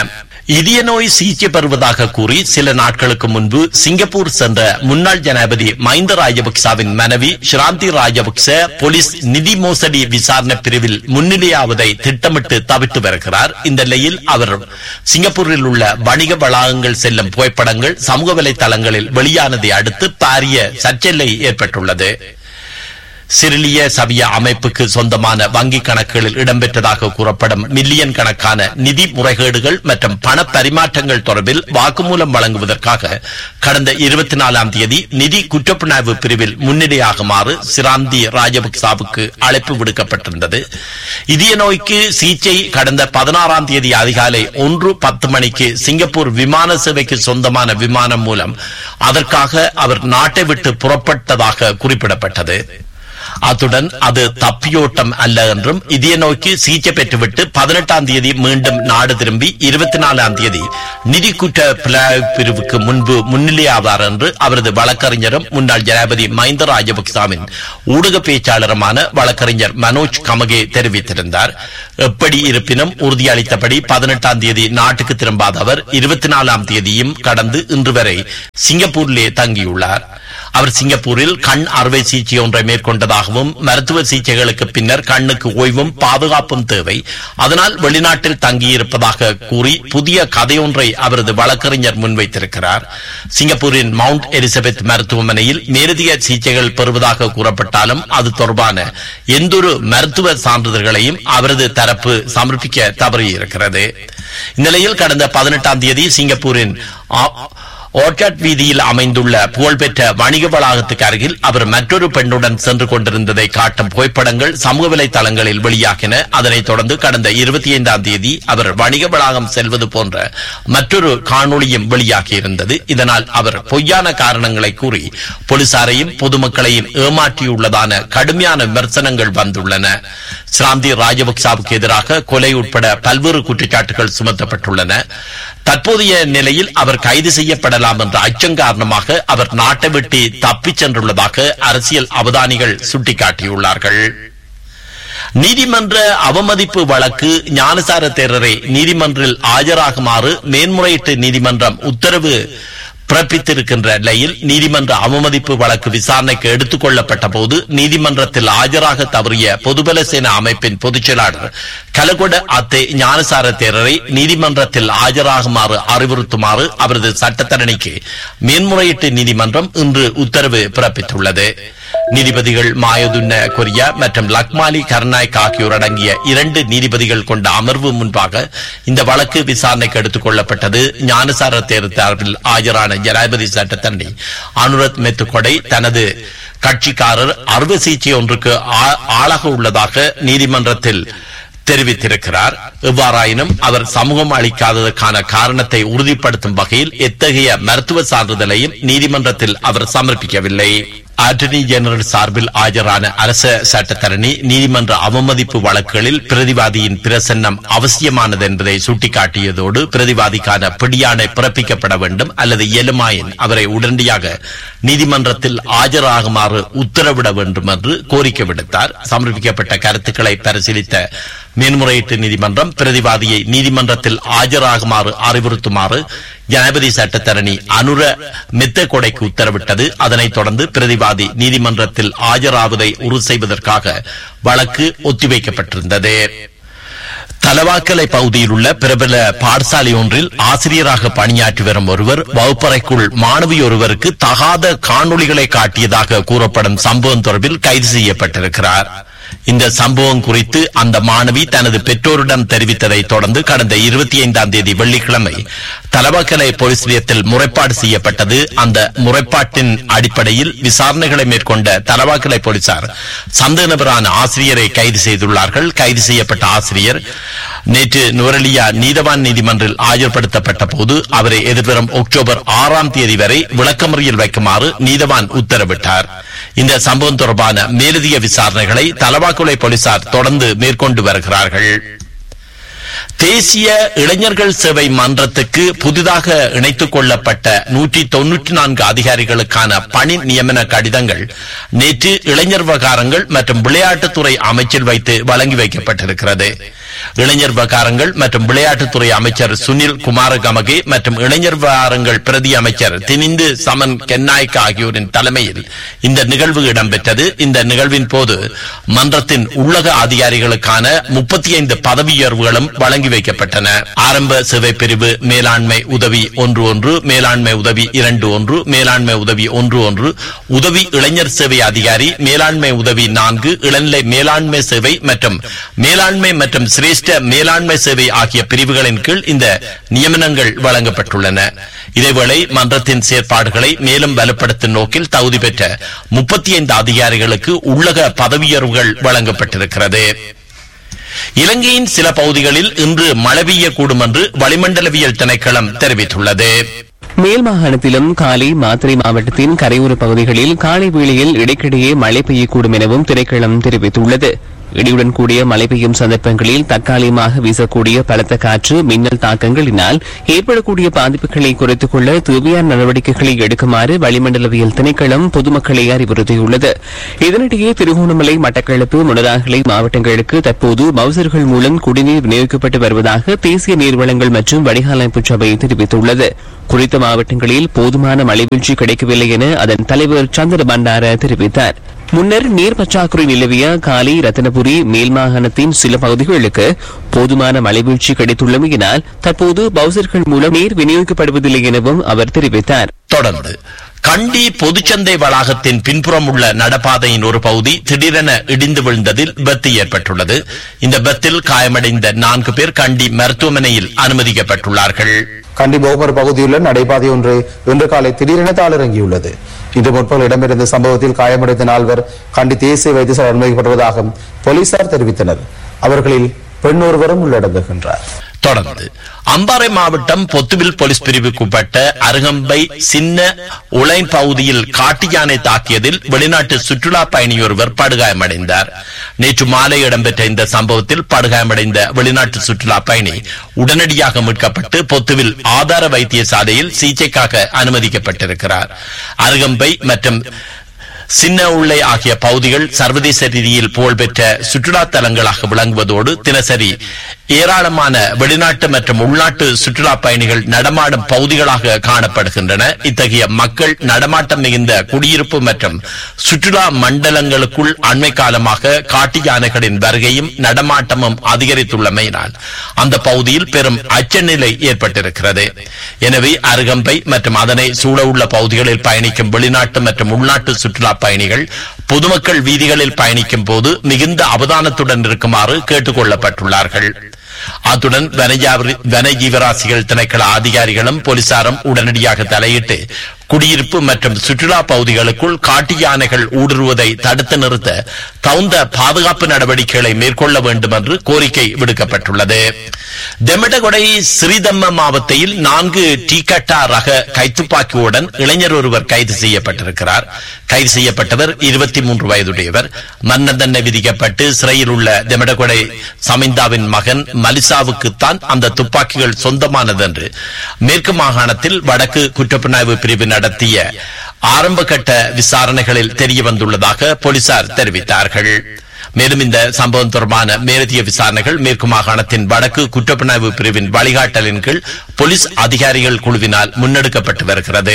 இதய நோய் சிகிச்சை பெறுவதாக கூறி சில நாட்களுக்கு முன்பு சிங்கப்பூர் சென்ற முன்னாள் ஜனாதிபதி மஹிந்த ராஜபக்சவின் மனைவி ஷிராந்தி ராஜபக்ச போலீஸ் நிதி மோசடி விசாரணை பிரிவில் முன்னிலையாவதை திட்டமிட்டு தவிட்டு வருகிறார் இந்த நிலையில் அவர் சிங்கப்பூரில் உள்ள வணிக வளாகங்கள் செல்லும் புகைப்படங்கள் சமூக வலைதளங்களில் வெளியானதை அடுத்து பாரிய சர்ச்சை ஏற்பட்டுள்ளது சிறிலிய சவிய அமைப்புக்கு சொந்தமான வங்கிக் கணக்குகளில் இடம்பெற்றதாக கூறப்படும் மில்லியன் கணக்கான நிதி முறைகேடுகள் மற்றும் பண பரிமாற்றங்கள் தொடர்பில் வாக்குமூலம் வழங்குவதற்காக கடந்த இருபத்தி நாலாம் தேதி நிதி குற்றப்புணர்வு பிரிவில் முன்னிலையாகுமாறு சிராந்தி ராஜபக்சாவுக்கு அழைப்பு விடுக்கப்பட்டிருந்தது இதய நோய்க்கு சிகிச்சை கடந்த பதினாறாம் தேதி அதிகாலை ஒன்று பத்து மணிக்கு சிங்கப்பூர் விமான சேவைக்கு சொந்தமான விமானம் மூலம் அதற்காக அவர் நாட்டை விட்டு புறப்பட்டதாக குறிப்பிடப்பட்டது அத்துடன் அது தப்பியோட்டம் அல்ல என்றும் இதய நோய்க்கு சிகிச்சை பெற்றுவிட்டு பதினெட்டாம் தேதி மீண்டும் நாடு திரும்பி இருபத்தி நாலாம் தேதி நிதி குற்ற புலனாய்வு பிரிவுக்கு முன்பு முன்னிலையாவார் என்று அவரது வழக்கறிஞரும் முன்னாள் ஜனாதிபதி மஹிந்த ராஜபக்சாவின் ஊடக பேச்சாளருமான வழக்கறிஞர் மனோஜ் கமகே தெரிவித்திருந்தார் எப்படி இருப்பினும் உறுதியளித்தபடி பதினெட்டாம் தேதி நாட்டுக்கு திரும்பாத அவர் இருபத்தி நாலாம் தேதியும் கடந்து இன்று வரை சிங்கப்பூரிலே தங்கியுள்ளார் அவர் சிங்கப்பூரில் கண் அறுவை சிகிச்சை ஒன்றை மேற்கொண்டதாகவும் மருத்துவ சிகிச்சைகளுக்கு பின்னர் கண்ணுக்கு ஓய்வும் பாதுகாப்பும் தேவை அதனால் வெளிநாட்டில் தங்கியிருப்பதாக கூறி புதிய கதையொன்றை அவரது வழக்கறிஞர் முன்வைத்திருக்கிறார் சிங்கப்பூரின் மவுண்ட் எலிசபெத் மருத்துவமனையில் மேலதிக சிகிச்சைகள் பெறுவதாக கூறப்பட்டாலும் அது தொடர்பான எந்தொரு மருத்துவ சான்றிதழ்களையும் அவரது தரப்பு சமர்ப்பிக்க தவறியிருக்கிறது இந்நிலையில் கடந்த பதினெட்டாம் தேதி சிங்கப்பூரின் ஓர்காட் வீதியில் அமைந்துள்ள புகழ்பெற்ற வணிக வளாகத்துக்கு அருகில் அவர் மற்றொரு பெண்ணுடன் சென்று கொண்டிருந்ததை காட்டும் புகைப்படங்கள் சமூக வலைதளங்களில் வெளியாகின அதனைத் தொடர்ந்து கடந்த இருபத்தி ஐந்தாம் தேதி அவர் வணிக வளாகம் செல்வது போன்ற மற்றொரு காணொளியும் வெளியாகியிருந்தது இதனால் அவர் பொய்யான காரணங்களை கூறி போலீசாரையும் பொதுமக்களையும் ஏமாற்றியுள்ளதான கடுமையான விமர்சனங்கள் வந்துள்ளன சிராந்தி ராஜபக்சாவுக்கு எதிராக கொலை உட்பட பல்வேறு குற்றச்சாட்டுகள் சுமத்தப்பட்டுள்ளன தற்போதைய நிலையில் அவர் கைது செய்யப்படலாம் என்ற அச்சம் காரணமாக அவர் நாட்டை விட்டு தப்பிச் சென்றுள்ளதாக அரசியல் அவதானிகள் சுட்டிக்காட்டியுள்ளார்கள் நீதிமன்ற அவமதிப்பு வழக்கு ஞானசார தேரரை நீதிமன்றில் ஆஜராகுமாறு மேன்முறையீட்டு நீதிமன்றம் உத்தரவு பிறப்பித்திருக்கின்ற நிலையில் நீதிமன்ற அவமதிப்பு வழக்கு விசாரணைக்கு எடுத்துக் கொள்ளப்பட்ட போது நீதிமன்றத்தில் ஆஜராக தவறிய பொதுபல சேனா அமைப்பின் பொதுச் செயலாளர் கலகொட அத்தே ஞானசார தேரரை நீதிமன்றத்தில் ஆஜராகுமாறு அறிவுறுத்துமாறு அவரது சட்டத்தரணிக்கு மேன்முறையீட்டு நீதிமன்றம் இன்று உத்தரவு பிறப்பித்துள்ளது நீதிபதிகள் மாயதுன்ன கொரியா மற்றும் லக்மாலி கர்நாயக் ஆகியோர் அடங்கிய இரண்டு நீதிபதிகள் கொண்ட அமர்வு முன்பாக இந்த வழக்கு விசாரணைக்கு எடுத்துக் கொள்ளப்பட்டது ஞானசார தேர்வு சார்பில் ஆஜரான ஜனாதிபதி சட்டத்தரணி அனுரத் மெத்துக்கொடை தனது கட்சிக்காரர் அறுவை சிகிச்சை ஒன்றுக்கு ஆளாக உள்ளதாக நீதிமன்றத்தில் தெரிவித்திருக்கிறார் எவ்வாறாயினும் அவர் சமூகம் அளிக்காததற்கான காரணத்தை உறுதிப்படுத்தும் வகையில் எத்தகைய மருத்துவ சான்றிதழையும் நீதிமன்றத்தில் அவர் சமர்ப்பிக்கவில்லை அட்டர்னி ஜெனரல் சார்பில் ஆஜரான அரச சட்டத்தரணி நீதிமன்ற அவமதிப்பு வழக்குகளில் பிரதிவாதியின் பிரசன்னம் அவசியமானது என்பதை சுட்டிக்காட்டியதோடு பிரதிவாதிக்கான பிடியாணை பிறப்பிக்கப்பட வேண்டும் அல்லது இயலுமாயின் அவரை உடனடியாக நீதிமன்றத்தில் ஆஜராகுமாறு உத்தரவிட வேண்டும் என்று கோரிக்கை விடுத்தார் சமர்ப்பிக்கப்பட்ட கருத்துக்களை பரிசீலித்த மேன்முறையீட்டு நீதிமன்றம் பிரதிவாதியை நீதிமன்றத்தில் ஆஜராகுமாறு அறிவுறுத்துமாறு ஜனாதிபதி சட்டத்தரணி அனுர மெத்த கொடைக்கு உத்தரவிட்டது அதனைத் தொடர்ந்து பிரதிவாதி நீதிமன்றத்தில் ஆஜராவதை உறுதி செய்வதற்காக வழக்கு ஒத்திவைக்கப்பட்டிருந்தது தலவாக்கலை பகுதியில் உள்ள பிரபல பாடசாலை ஒன்றில் ஆசிரியராக பணியாற்றி வரும் ஒருவர் வகுப்பறைக்குள் மாணவி ஒருவருக்கு தகாத காணொளிகளை காட்டியதாக கூறப்படும் சம்பவம் தொடர்பில் கைது செய்யப்பட்டிருக்கிறார் இந்த சம்பவம் குறித்து அந்த மாணவி தனது பெற்றோரிடம் தெரிவித்ததை தொடர்ந்து கடந்த இருபத்தி ஐந்தாம் தேதி வெள்ளிக்கிழமை தலவாக்கலை போலீஸ் நிலையத்தில் முறைப்பாடு செய்யப்பட்டது அந்த முறைப்பாட்டின் அடிப்படையில் விசாரணைகளை மேற்கொண்ட தலவாக்கலை போலீசார் சந்தேக நபரான ஆசிரியரை கைது செய்துள்ளார்கள் கைது செய்யப்பட்ட ஆசிரியர் நேற்று நுவரலியா நீதவான் நீதிமன்றில் ஆஜர்படுத்தப்பட்ட போது அவரை எதிர்வரும் அக்டோபர் ஆறாம் தேதி வரை விளக்கமறியல் வைக்குமாறு நீதவான் உத்தரவிட்டார் இந்த சம்பவம் தொடர்பான மேலதிக விசாரணைகளை தலவாக்குலை போலீசார் தொடர்ந்து மேற்கொண்டு வருகிறார்கள் தேசிய இளைஞர்கள் சேவை மன்றத்துக்கு புதிதாக இணைத்துக் கொள்ளப்பட்ட நூற்றி தொன்னூற்றி நான்கு அதிகாரிகளுக்கான பணி நியமன கடிதங்கள் நேற்று இளைஞர் விவகாரங்கள் மற்றும் விளையாட்டுத்துறை அமைச்சில் வைத்து வழங்கி வைக்கப்பட்டிருக்கிறது இளைஞர் விவகாரங்கள் மற்றும் விளையாட்டுத்துறை அமைச்சர் சுனில் குமாரகமகே மற்றும் இளைஞர் விவகாரங்கள் பிரதி அமைச்சர் தினிந்து சமன் கென்னாய்க்கு ஆகியோரின் தலைமையில் இந்த நிகழ்வு இடம்பெற்றது இந்த நிகழ்வின் போது மன்றத்தின் உள்ளக அதிகாரிகளுக்கான முப்பத்தி ஐந்து பதவி உயர்வுகளும் வழங்கி வைக்கப்பட்டன ஆரம்ப சேவை பிரிவு மேலாண்மை உதவி ஒன்று ஒன்று மேலாண்மை உதவி இரண்டு ஒன்று மேலாண்மை உதவி ஒன்று ஒன்று உதவி இளைஞர் சேவை அதிகாரி மேலாண்மை உதவி நான்கு இளநிலை மேலாண்மை சேவை மற்றும் மேலாண்மை மற்றும் சிரேஷ்ட மேலாண்மை சேவை ஆகிய பிரிவுகளின் கீழ் இந்த நியமனங்கள் வழங்கப்பட்டுள்ளன இதேவேளை மன்றத்தின் செயற்பாடுகளை மேலும் வலுப்படுத்தும் நோக்கில் தகுதி பெற்ற முப்பத்தி ஐந்து அதிகாரிகளுக்கு உள்ளக பதவியுயர்வுகள் வழங்கப்பட்டிருக்கிறது இலங்கையின் சில பகுதிகளில் இன்று மழை பெய்யக்கூடும் என்று வளிமண்டலவியல் திணைக்களம் தெரிவித்துள்ளது மேல் மாகாணத்திலும் காலை மாத்திரை மாவட்டத்தின் கரையோர பகுதிகளில் காலை வேளையில் இடைக்கிடையே மழை பெய்யக்கூடும் எனவும் திணைக்களம் தெரிவித்துள்ளது இடியுடன் கூடிய மழை பெய்யும் சந்தர்ப்பங்களில் தற்காலிகமாக வீசக்கூடிய பலத்த காற்று மின்னல் தாக்கங்களினால் ஏற்படக்கூடிய பாதிப்புகளை குறைத்துக் கொள்ள தேவையான நடவடிக்கைகளை எடுக்குமாறு வளிமண்டலவியல் திணைக்களம் பொதுமக்களை அறிவுறுத்தியுள்ளது இதனிடையே திருகோணமலை மட்டக்களப்பு முனராகலை மாவட்டங்களுக்கு தற்போது பவுசர்கள் மூலம் குடிநீர் விநியோகிக்கப்பட்டு வருவதாக தேசிய நீர்வளங்கள் மற்றும் வடிகாலமைப்பு சபை தெரிவித்துள்ளது குறித்த மாவட்டங்களில் போதுமான மழைவீழ்ச்சி கிடைக்கவில்லை என அதன் தலைவர் சந்திர பண்டார தெரிவித்தார் முன்னர் நீர் பற்றாக்குறை நிலவிய காலி ரத்தனபுரி மேல் மாகாணத்தின் சில பகுதிகளுக்கு போதுமான மழைவீழ்ச்சி கிடைத்துள்ளமையினால் தற்போது பவுசர்கள் மூலம் நீர் விநியோகிக்கப்படுவதில்லை எனவும் அவர் தெரிவித்தார் தொடர்ந்து கண்டி பொதுச்சந்தை வளாகத்தின் பின்புறம் உள்ள நடப்பாதையின் ஒரு பகுதி திடீரென இடிந்து விழுந்ததில் விபத்து ஏற்பட்டுள்ளது இந்த விபத்தில் காயமடைந்த நான்கு பேர் கண்டி மருத்துவமனையில் அனுமதிக்கப்பட்டுள்ளார்கள் கண்டி போகமர் பகுதியுள்ள நடைபாதை ஒன்று இன்று காலை திடீரென தாளிறங்கியுள்ளது இன்று முற்பகல் இடம்பெற்ற சம்பவத்தில் காயமடைந்த நால்வர் கண்டி தேசிய வைத்தியசாலை அனுமதிக்கப்படுவதாக போலீசார் தெரிவித்தனர் அவர்களில் பெண் ஒருவரும் உள்ளடங்குகின்றார் தொடர்ந்து அம்பாறை மாவட்டம் பொத்துவில் போலீஸ் பிரிவுக்குட்பட்ட அருகம்பை சின்ன உலைன் பகுதியில் காட்டு யானை தாக்கியதில் வெளிநாட்டு சுற்றுலா பயணியொருவர் படுகாயமடைந்தார் நேற்று மாலை இடம்பெற்ற இந்த சம்பவத்தில் படுகாயமடைந்த வெளிநாட்டு சுற்றுலா பயணி உடனடியாக மீட்கப்பட்டு பொத்துவில் ஆதார வைத்தியசாலையில் சிகிச்சைக்காக அனுமதிக்கப்பட்டிருக்கிறார் அருகம்பை மற்றும் சின்ன உள்ளை ஆகிய பகுதிகள் சர்வதேச ரீதியில் புகழ்பெற்ற சுற்றுலா தலங்களாக விளங்குவதோடு தினசரி ஏராளமான வெளிநாட்டு மற்றும் உள்நாட்டு சுற்றுலா பயணிகள் நடமாடும் பகுதிகளாக காணப்படுகின்றன இத்தகைய மக்கள் நடமாட்டம் மிகுந்த குடியிருப்பு மற்றும் சுற்றுலா மண்டலங்களுக்குள் அண்மை காலமாக காட்டு யானைகளின் வருகையும் நடமாட்டமும் அதிகரித்துள்ளமையினால் அந்த பகுதியில் பெரும் அச்சநிலை ஏற்பட்டிருக்கிறது எனவே அருகம்பை மற்றும் அதனை சூழவுள்ள பகுதிகளில் பயணிக்கும் வெளிநாட்டு மற்றும் உள்நாட்டு சுற்றுலா பயணிகள் பொதுமக்கள் வீதிகளில் பயணிக்கும் போது மிகுந்த அவதானத்துடன் இருக்குமாறு கேட்டுக் கொள்ளப்பட்டுள்ளார்கள் அத்துடன் வனஜாவரி- வன ஜீவராசிகள் திணைக்கள அதிகாரிகளும் போலீசாரும் உடனடியாக தலையிட்டு குடியிருப்பு மற்றும் சுற்றுலா பகுதிகளுக்குள் காட்டு யானைகள் ஊடுருவதை தடுத்து நிறுத்த தகுந்த பாதுகாப்பு நடவடிக்கைகளை மேற்கொள்ள வேண்டும் என்று கோரிக்கை விடுக்கப்பட்டுள்ளது தெமடகொடை ஸ்ரீதம்ம மாவட்டத்தில் நான்கு டீகட்டா ரக கைத்துப்பாக்கியுடன் இளைஞர் ஒருவர் கைது செய்யப்பட்டிருக்கிறார் கைது செய்யப்பட்டவர் இருபத்தி மூன்று வயதுடையவர் மன்ன தண்டனை விதிக்கப்பட்டு சிறையில் உள்ள தெமடகொடை சமிந்தாவின் மகன் மலிசாவுக்குத்தான் அந்த துப்பாக்கிகள் சொந்தமானது என்று மேற்கு மாகாணத்தில் வடக்கு குற்றப்புலனாய்வு பிரிவு நடத்திய ஆரம்ப கட்ட விசாரணைகளில் தெரிய வந்துள்ளதாக போலீசார் தெரிவித்தார்கள் மேலும் இந்த சம்பவம் தொடர்பான மேலதிக விசாரணைகள் மேற்கு மாகாணத்தின் வடக்கு குற்றப்புலனாய்வு பிரிவின் வழிகாட்டலின் கீழ் போலீஸ் அதிகாரிகள் குழுவினால் முன்னெடுக்கப்பட்டு வருகிறது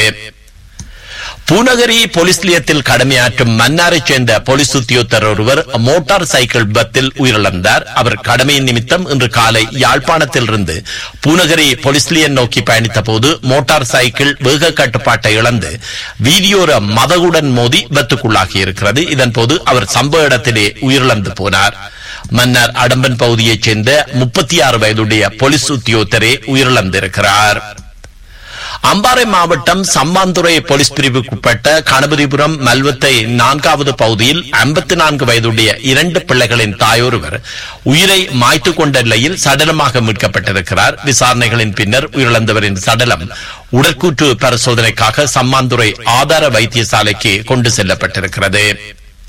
பூநகரி போலீஸ் நிலையத்தில் கடமையாற்றும் மன்னாரைச் சேர்ந்த போலீஸ் உத்தியோகத்தர் ஒருவர் மோட்டார் சைக்கிள் விபத்தில் உயிரிழந்தார் அவர் கடமையின் நிமித்தம் இன்று காலை யாழ்ப்பாணத்திலிருந்து பூநகரி போலீஸ் நிலையம் நோக்கி பயணித்த போது மோட்டார் சைக்கிள் வேக கட்டுப்பாட்டை இழந்து வீதியோர மதகுடன் மோதி விபத்துக்குள்ளாகி இருக்கிறது இதன்போது அவர் சம்பவ இடத்திலே உயிரிழந்து போனார் மன்னார் அடம்பன் பகுதியைச் சேர்ந்த முப்பத்தி ஆறு வயதுடைய போலீஸ் உத்தியோகத்தரே உயிரிழந்திருக்கிறார் அம்பாறை மாவட்டம் சம்மாந்துறை போலீஸ் பிரிவுக்குட்பட்ட கணபதிபுரம் மல்வத்தை நான்காவது பகுதியில் ஐம்பத்தி நான்கு வயதுடைய இரண்டு பிள்ளைகளின் தாயொருவர் உயிரை மாய்த்து கொண்ட நிலையில் சடலமாக மீட்கப்பட்டிருக்கிறார் விசாரணைகளின் பின்னர் உயிரிழந்தவரின் சடலம் உடற்கூற்று பரிசோதனைக்காக சம்மாந்துறை ஆதார வைத்தியசாலைக்கு கொண்டு செல்லப்பட்டிருக்கிறது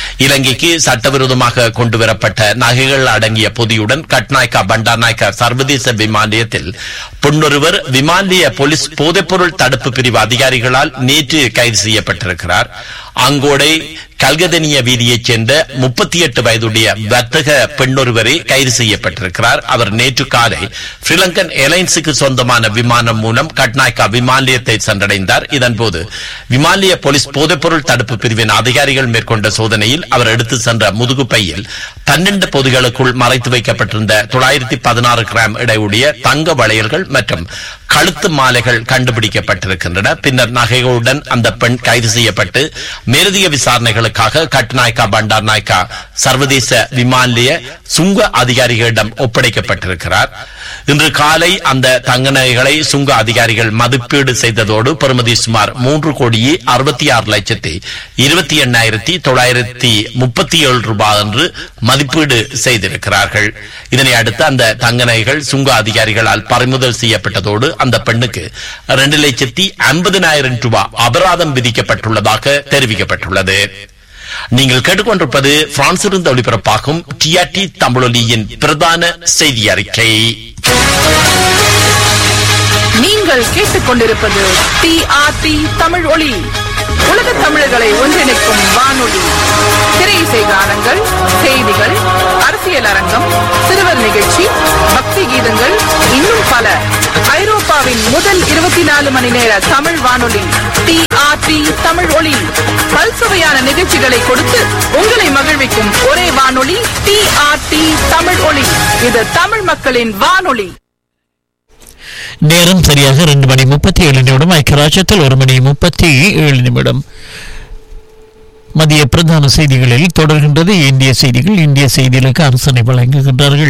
இலங்கைக்கு சட்டவிரோதமாக கொண்டுவரப்பட்ட நகைகள் அடங்கிய பொதியுடன் கட்நாயக்கா பண்டாநாயக்கா சர்வதேச விமான நிலையத்தில் பெண்ணொருவர் விமான நிலைய போலீஸ் போதைப்பொருள் தடுப்பு பிரிவு அதிகாரிகளால் நேற்று கைது செய்யப்பட்டிருக்கிறார் அங்கோடை கல்கதனிய வீதியைச் சேர்ந்த முப்பத்தி எட்டு வயதுடைய வர்த்தக பெண்ணொருவரை கைது செய்யப்பட்டிருக்கிறார் அவர் நேற்று காலை ஸ்ரீலங்கன் ஏர்லைன்ஸுக்கு சொந்தமான விமானம் மூலம் கட்நாயக்கா விமான நிலையத்தை சென்றடைந்தார் இதன்போது விமான நிலைய போலீஸ் போதைப்பொருள் தடுப்பு பிரிவின் அதிகாரிகள் மேற்கொண்ட சோதனையில் அவர் எடுத்து சென்ற முதுகு பையில் பன்னெண்டு பொதிகளுக்குள் மறைத்து வைக்கப்பட்டிருந்த தொள்ளாயிரத்தி பதினாறு கிராம் எடையுடைய தங்க வளையல்கள் மற்றும் கழுத்து மாலைகள் கண்டுபிடிக்கப்பட்டிருக்கின்றன பின்னர் நகைகளுடன் அந்த பெண் கைது செய்யப்பட்டு மேலதிக விசாரணைகளுக்காக கட்நாயக்கா பண்டார் நாயக்கா சர்வதேச விமான நிலைய சுங்க அதிகாரிகளிடம் ஒப்படைக்கப்பட்டிருக்கிறார் இன்று காலை அந்த தங்க நகைகளை சுங்க அதிகாரிகள் மதிப்பீடு செய்ததோடு பெறுமதி சுமார் மூன்று கோடியே அறுபத்தி ஆறு லட்சத்தி இருபத்தி எண்ணாயிரத்தி தொள்ளாயிரத்தி முப்பத்தி ஏழு ரூபாய் என்று மதிப்பீடு செய்திருக்கிறார்கள் இதனை அடுத்து அந்த தங்க நகைகள் சுங்க அதிகாரிகளால் பறிமுதல் செய்யப்பட்டதோடு அந்த பெண்ணுக்கு இரண்டு லட்சத்தி ஐம்பதினாயிரம் ரூபாய் அபராதம் விதிக்கப்பட்டுள்ளதாக தெரிவிக்கப்பட்டுள்ளது நீங்கள் கேட்டுக்கொண்டிருப்பது பிரான்சிலிருந்து ஒளிபரப்பாகும் டிஆர்டி தமிழொலியின் பிரதான செய்தி அறிக்கை நீங்கள் கேட்டுக்கொண்டிருப்பது டிஆர்டி தமிழ் ஒளி உலக தமிழர்களை ஒன்றிணைக்கும் வானொலி திரை இசை கானங்கள் செய்திகள் அரசியல் அரங்கம் சிறுவர் நிகழ்ச்சி பக்தி கீதங்கள் இன்னும் பல ஐரோப்பாவின் முதல் இருபத்தி நாலு மணி நேர தமிழ் வானொலி டிஆர்டி தமிழ் ஒளி பல்சுவையான நிகழ்ச்சிகளை கொடுத்து உங்களை மகிழ்விக்கும் ஒரே வானொலி டிஆர்டி தமிழ் ஒளி இது தமிழ் மக்களின் வானொலி நேரம் சரியாக ரெண்டு மணி முப்பத்தி ஏழு நிமிடம் ஐக்கியராஜ்யத்தில் ஒரு மணி முப்பத்தி ஏழு நிமிடம் மதிய பிரதான செய்திகளில் தொடர்கின்றது இந்திய செய்திகள் இந்திய செய்திகளுக்கு அரசனை வழங்குகின்றார்கள்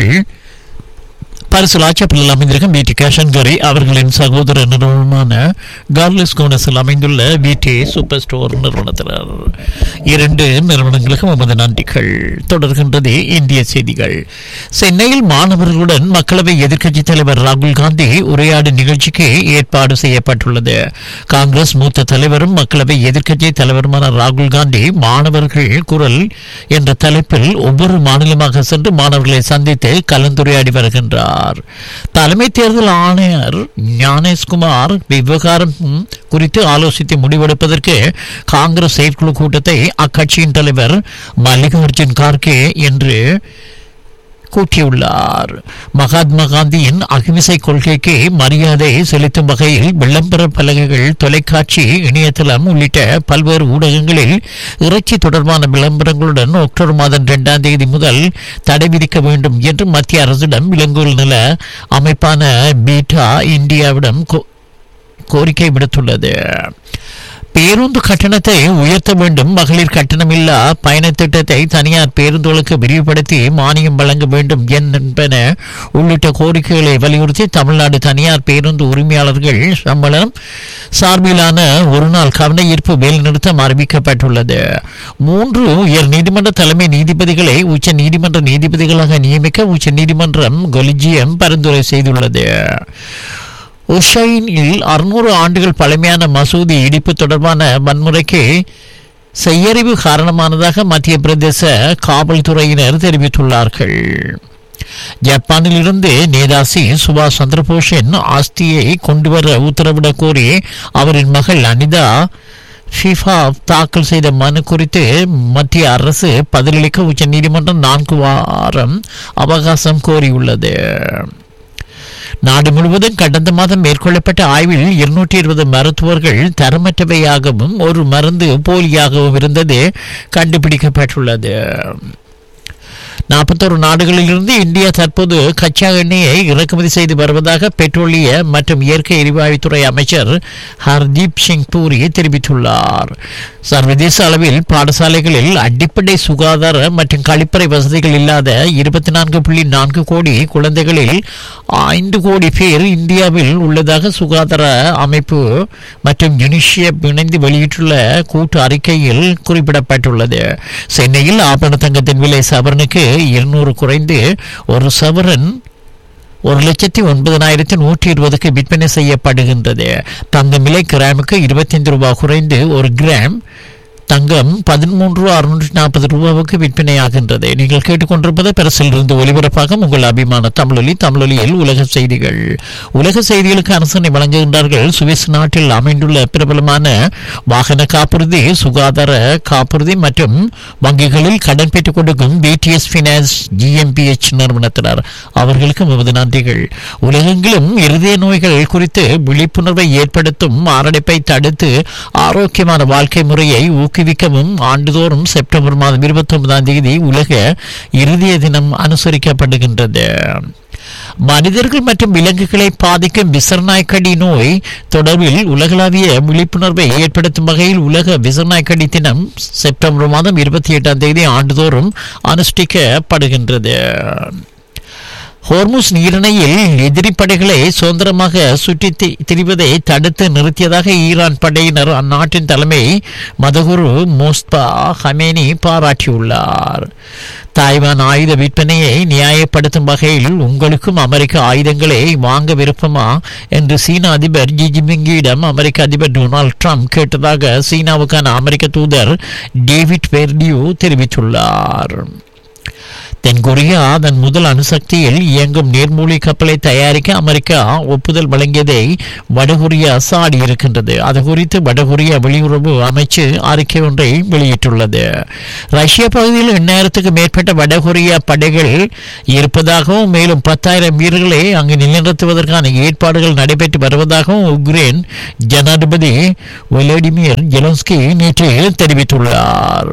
பரிசு லாச்சப்பில் அமைந்திருக்கும் பிடி கேஷன்கரி அவர்களின் சகோதர நிறுவனமான கார்லிஸ் கோனஸில் அமைந்துள்ள பிடி சூப்பர் ஸ்டோர் நிறுவனத்தினர் இரண்டு நிறுவனங்களுக்கும் நமது நன்றிகள் தொடர்கின்றது இந்திய செய்திகள் சென்னையில் மாணவர்களுடன் மக்களவை எதிர்க்கட்சித் தலைவர் ராகுல் காந்தி உரையாடும் நிகழ்ச்சிக்கு ஏற்பாடு செய்யப்பட்டுள்ளது காங்கிரஸ் மூத்த தலைவரும் மக்களவை எதிர்க்கட்சி தலைவருமான ராகுல் காந்தி மாணவர்கள் குரல் என்ற தலைப்பில் ஒவ்வொரு மாநிலமாக சென்று மாணவர்களை சந்தித்து கலந்துரையாடி வருகின்றார் தலைமை தேர்தல் ஆணையர் ஞானேஷ்குமார் விவகாரம் குறித்து ஆலோசித்து முடிவெடுப்பதற்கு காங்கிரஸ் செயற்குழு கூட்டத்தை அக்கட்சியின் தலைவர் மல்லிகார்ஜுன் கார்கே என்று கூட்டியுள்ளார் மகாத்மா காந்தியின் அகிம்சை கொள்கைக்கு மரியாதை செலுத்தும் வகையில் விளம்பர பலகைகள் தொலைக்காட்சி இணையதளம் உள்ளிட்ட பல்வேறு ஊடகங்களில் இறைச்சி தொடர்பான விளம்பரங்களுடன் அக்டோபர் மாதம் இரண்டாம் தேதி முதல் தடை விதிக்க வேண்டும் என்று மத்திய அரசிடம் விலங்குகள் நல அமைப்பான பீட்டா இந்தியாவிடம் கோ- கோரிக்கை விடுத்துள்ளது பேருந்து கட்டணத்தை உயர்த்த வேண்டும் மகளிர் கட்டணமில்லா பயண திட்டத்தை தனியார் பேருந்துகளுக்கு விரிவுபடுத்தி மானியம் வழங்க வேண்டும் என்பன உள்ளிட்ட கோரிக்கைகளை வலியுறுத்தி தமிழ்நாடு தனியார் பேருந்து உரிமையாளர்கள் சம்பளம் சார்பிலான ஒரு நாள் கவன ஈர்ப்பு வேலைநிறுத்தம் அறிவிக்கப்பட்டுள்ளது மூன்று உயர் நீதிமன்ற தலைமை நீதிபதிகளை உச்ச நீதிமன்ற நீதிபதிகளாக நியமிக்க உச்ச நீதிமன்றம் கொலிஜியம் பரிந்துரை செய்துள்ளது உஷைனில் அறுநூறு ஆண்டுகள் பழமையான மசூதி இடிப்பு தொடர்பான வன்முறைக்கு செய்யறிவு காரணமானதாக மத்திய பிரதேச காவல்துறையினர் தெரிவித்துள்ளார்கள் ஜப்பானில் இருந்து நேதாசி சுபாஷ் சந்திரபோஸின் ஆஸ்தியை கொண்டுவர உத்தரவிடக் கோரி அவரின் மகள் அனிதா ஃபிஃபா தாக்கல் செய்த மனு குறித்து மத்திய அரசு பதிலளிக்க உச்சநீதிமன்றம் நான்கு வாரம் அவகாசம் கோரியுள்ளது நாடு முழுவதும் கடந்த மாதம் மேற்கொள்ளப்பட்ட ஆய்வில் இருநூற்றி இருபது மருத்துவர்கள் தரமற்றவையாகவும் ஒரு மருந்து போலியாகவும் இருந்தது கண்டுபிடிக்கப்பட்டுள்ளது நாற்பத்தோரு நாடுகளிலிருந்து இந்தியா தற்போது கச்சா எண்ணெயை இறக்குமதி செய்து வருவதாக பெட்ரோலிய மற்றும் இயற்கை எரிவாயுத்துறை அமைச்சர் ஹர்தீப் சிங் பூரி தெரிவித்துள்ளார் சர்வதேச அளவில் பாடசாலைகளில் அடிப்படை சுகாதார மற்றும் கழிப்பறை வசதிகள் இல்லாத இருபத்தி நான்கு புள்ளி நான்கு கோடி குழந்தைகளில் ஐந்து கோடி பேர் இந்தியாவில் உள்ளதாக சுகாதார அமைப்பு மற்றும் யுனிஷியப் இணைந்து வெளியிட்டுள்ள கூட்டு அறிக்கையில் குறிப்பிடப்பட்டுள்ளது சென்னையில் ஆபரண தங்கத்தின் விலை சவரனுக்கு இருநூறு குறைந்து ஒரு சவரன் ஒரு லட்சத்தி ஒன்பதனாயிரத்தி நூற்றி இருபதுக்கு விற்பனை செய்யப்படுகின்றது தங்கம் விலை கிராமுக்கு இருபத்தைந்து ரூபாய் குறைந்து ஒரு கிராம் தங்கம் பதிமூன்று அறுநூற்றி நாற்பது ரூபாவுக்கு விற்பனையாகின்றது நீங்கள் கேட்டுக்கொண்டிருப்பது பரிசில் இருந்து ஒலிபரப்பாக உங்கள் அபிமான தமிழொலி தமிழொலியில் உலக செய்திகள் உலக செய்திகளுக்கு அரசனை வழங்குகின்றார்கள் சுவிஸ் நாட்டில் அமைந்துள்ள பிரபலமான வாகன காப்புறுதி சுகாதார காப்புறுதி மற்றும் வங்கிகளில் கடன் பெற்றுக் கொடுக்கும் பிடிஎஸ் பினான்ஸ் ஜிஎம்பிஎச் நிறுவனத்தினர் அவர்களுக்கு நமது நன்றிகள் உலகெங்கிலும் இருதய நோய்கள் குறித்து விழிப்புணர்வை ஏற்படுத்தும் மாரடைப்பை தடுத்து ஆரோக்கியமான வாழ்க்கை முறையை ஊக்குவிக்கவும் ஆண்டுதோறும் செப்டம்பர் மாதம் இருபத்தி ஒன்பதாம் தேதி உலக இருதய தினம் அனுசரிக்கப்படுகின்றது மனிதர்கள் மற்றும் விலங்குகளை பாதிக்கும் விசர்நாய்க்கடி நோய் தொடர்பில் உலகளாவிய விழிப்புணர்வை ஏற்படுத்தும் வகையில் உலக விசர்நாய்க்கடி தினம் செப்டம்பர் மாதம் இருபத்தி எட்டாம் தேதி ஆண்டுதோறும் அனுஷ்டிக்கப்படுகின்றது ஹோர்முஸ் நீரிணையில் எதிரி படைகளை சுதந்திரமாக சுற்றி தி- திரிவதை தடுத்து நிறுத்தியதாக ஈரான் படையினர் அந்நாட்டின் தலைமை மதகுரு மோஸ்பா ஹமேனி பாராட்டியுள்ளார் தாய்வான் ஆயுத விற்பனையை நியாயப்படுத்தும் வகையில் உங்களுக்கும் அமெரிக்க ஆயுதங்களை வாங்க விருப்பமா என்று சீன அதிபர் ஜி ஜின்பிங்கிடம் அமெரிக்க அதிபர் டொனால்ட் ட்ரம்ப் கேட்டதாக சீனாவுக்கான அமெரிக்க தூதர் டேவிட் வெர்டியூ தெரிவித்துள்ளார் தென்கொரியா அதன் முதல் அணுசக்தியில் இயங்கும் நீர்மூழ்கி கப்பலை தயாரிக்க அமெரிக்கா ஒப்புதல் வழங்கியதை வடகொரியா சாடியிருக்கின்றது அது குறித்து வடகொரியா வெளியுறவு அமைச்சு அறிக்கை ஒன்றை வெளியிட்டுள்ளது ரஷ்ய பகுதியில் எண்ணாயிரத்துக்கு மேற்பட்ட வடகொரியா படைகள் இருப்பதாகவும் மேலும் பத்தாயிரம் வீரர்களை அங்கு நிலைநிறுத்துவதற்கான ஏற்பாடுகள் நடைபெற்று வருவதாகவும் உக்ரைன் ஜனாதிபதி விளாடிமிர் ஜெலன்ஸ்கி நேற்று தெரிவித்துள்ளார்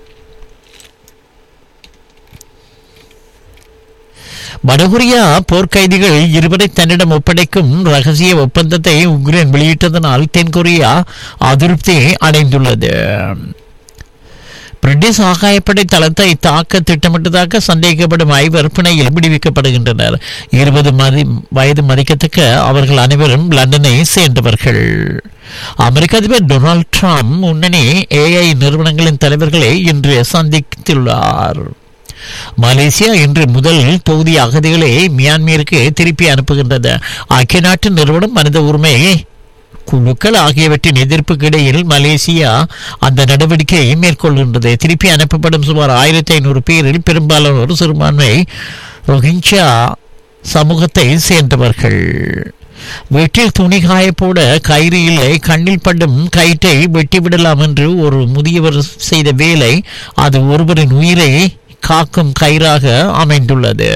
வடகொரியா போர்க்கைதிகள் இருவரை தன்னிடம் ஒப்படைக்கும் ரகசிய ஒப்பந்தத்தை உக்ரைன் வெளியிட்டதனால் தென்கொரியா அதிருப்தி அடைந்துள்ளது பிரிட்டிஷ் ஆகாயப்படை தளத்தை தாக்க திட்டமிட்டதாக சந்தேகிக்கப்படும் ஐவர் பிணையில் விடுவிக்கப்படுகின்றனர் இருபது மதி வயது மதிக்கத்தக்க அவர்கள் அனைவரும் லண்டனை சேர்ந்தவர்கள் அமெரிக்க அதிபர் டொனால்ட் ட்ரம்ப் முன்னணி ஏஐ நிறுவனங்களின் தலைவர்களை இன்று சந்தித்துள்ளார் மலேசியா இன்று முதல் தொகுதி அகதிகளை மியான்மருக்கு திருப்பி அனுப்புகின்றது ஐக்கிய நாட்டு நிறுவனம் மனித உரிமை குழுக்கள் ஆகியவற்றின் எதிர்ப்புக்கு இடையில் மலேசியா அந்த நடவடிக்கையை மேற்கொள்கின்றது திருப்பி அனுப்பப்படும் சுமார் ஆயிரத்தி ஐநூறு பேரில் பெரும்பாலானோர் சிறுபான்மை ரோஹிங்யா சமூகத்தை சேர்ந்தவர்கள் வீட்டில் துணி காய போட கயிறு இல்லை கண்ணில் படும் கயிற்றை வெட்டிவிடலாம் என்று ஒரு முதியவர் செய்த வேலை அது ஒருவரின் உயிரை காக்கும் கயிறாக அமைந்துள்ளது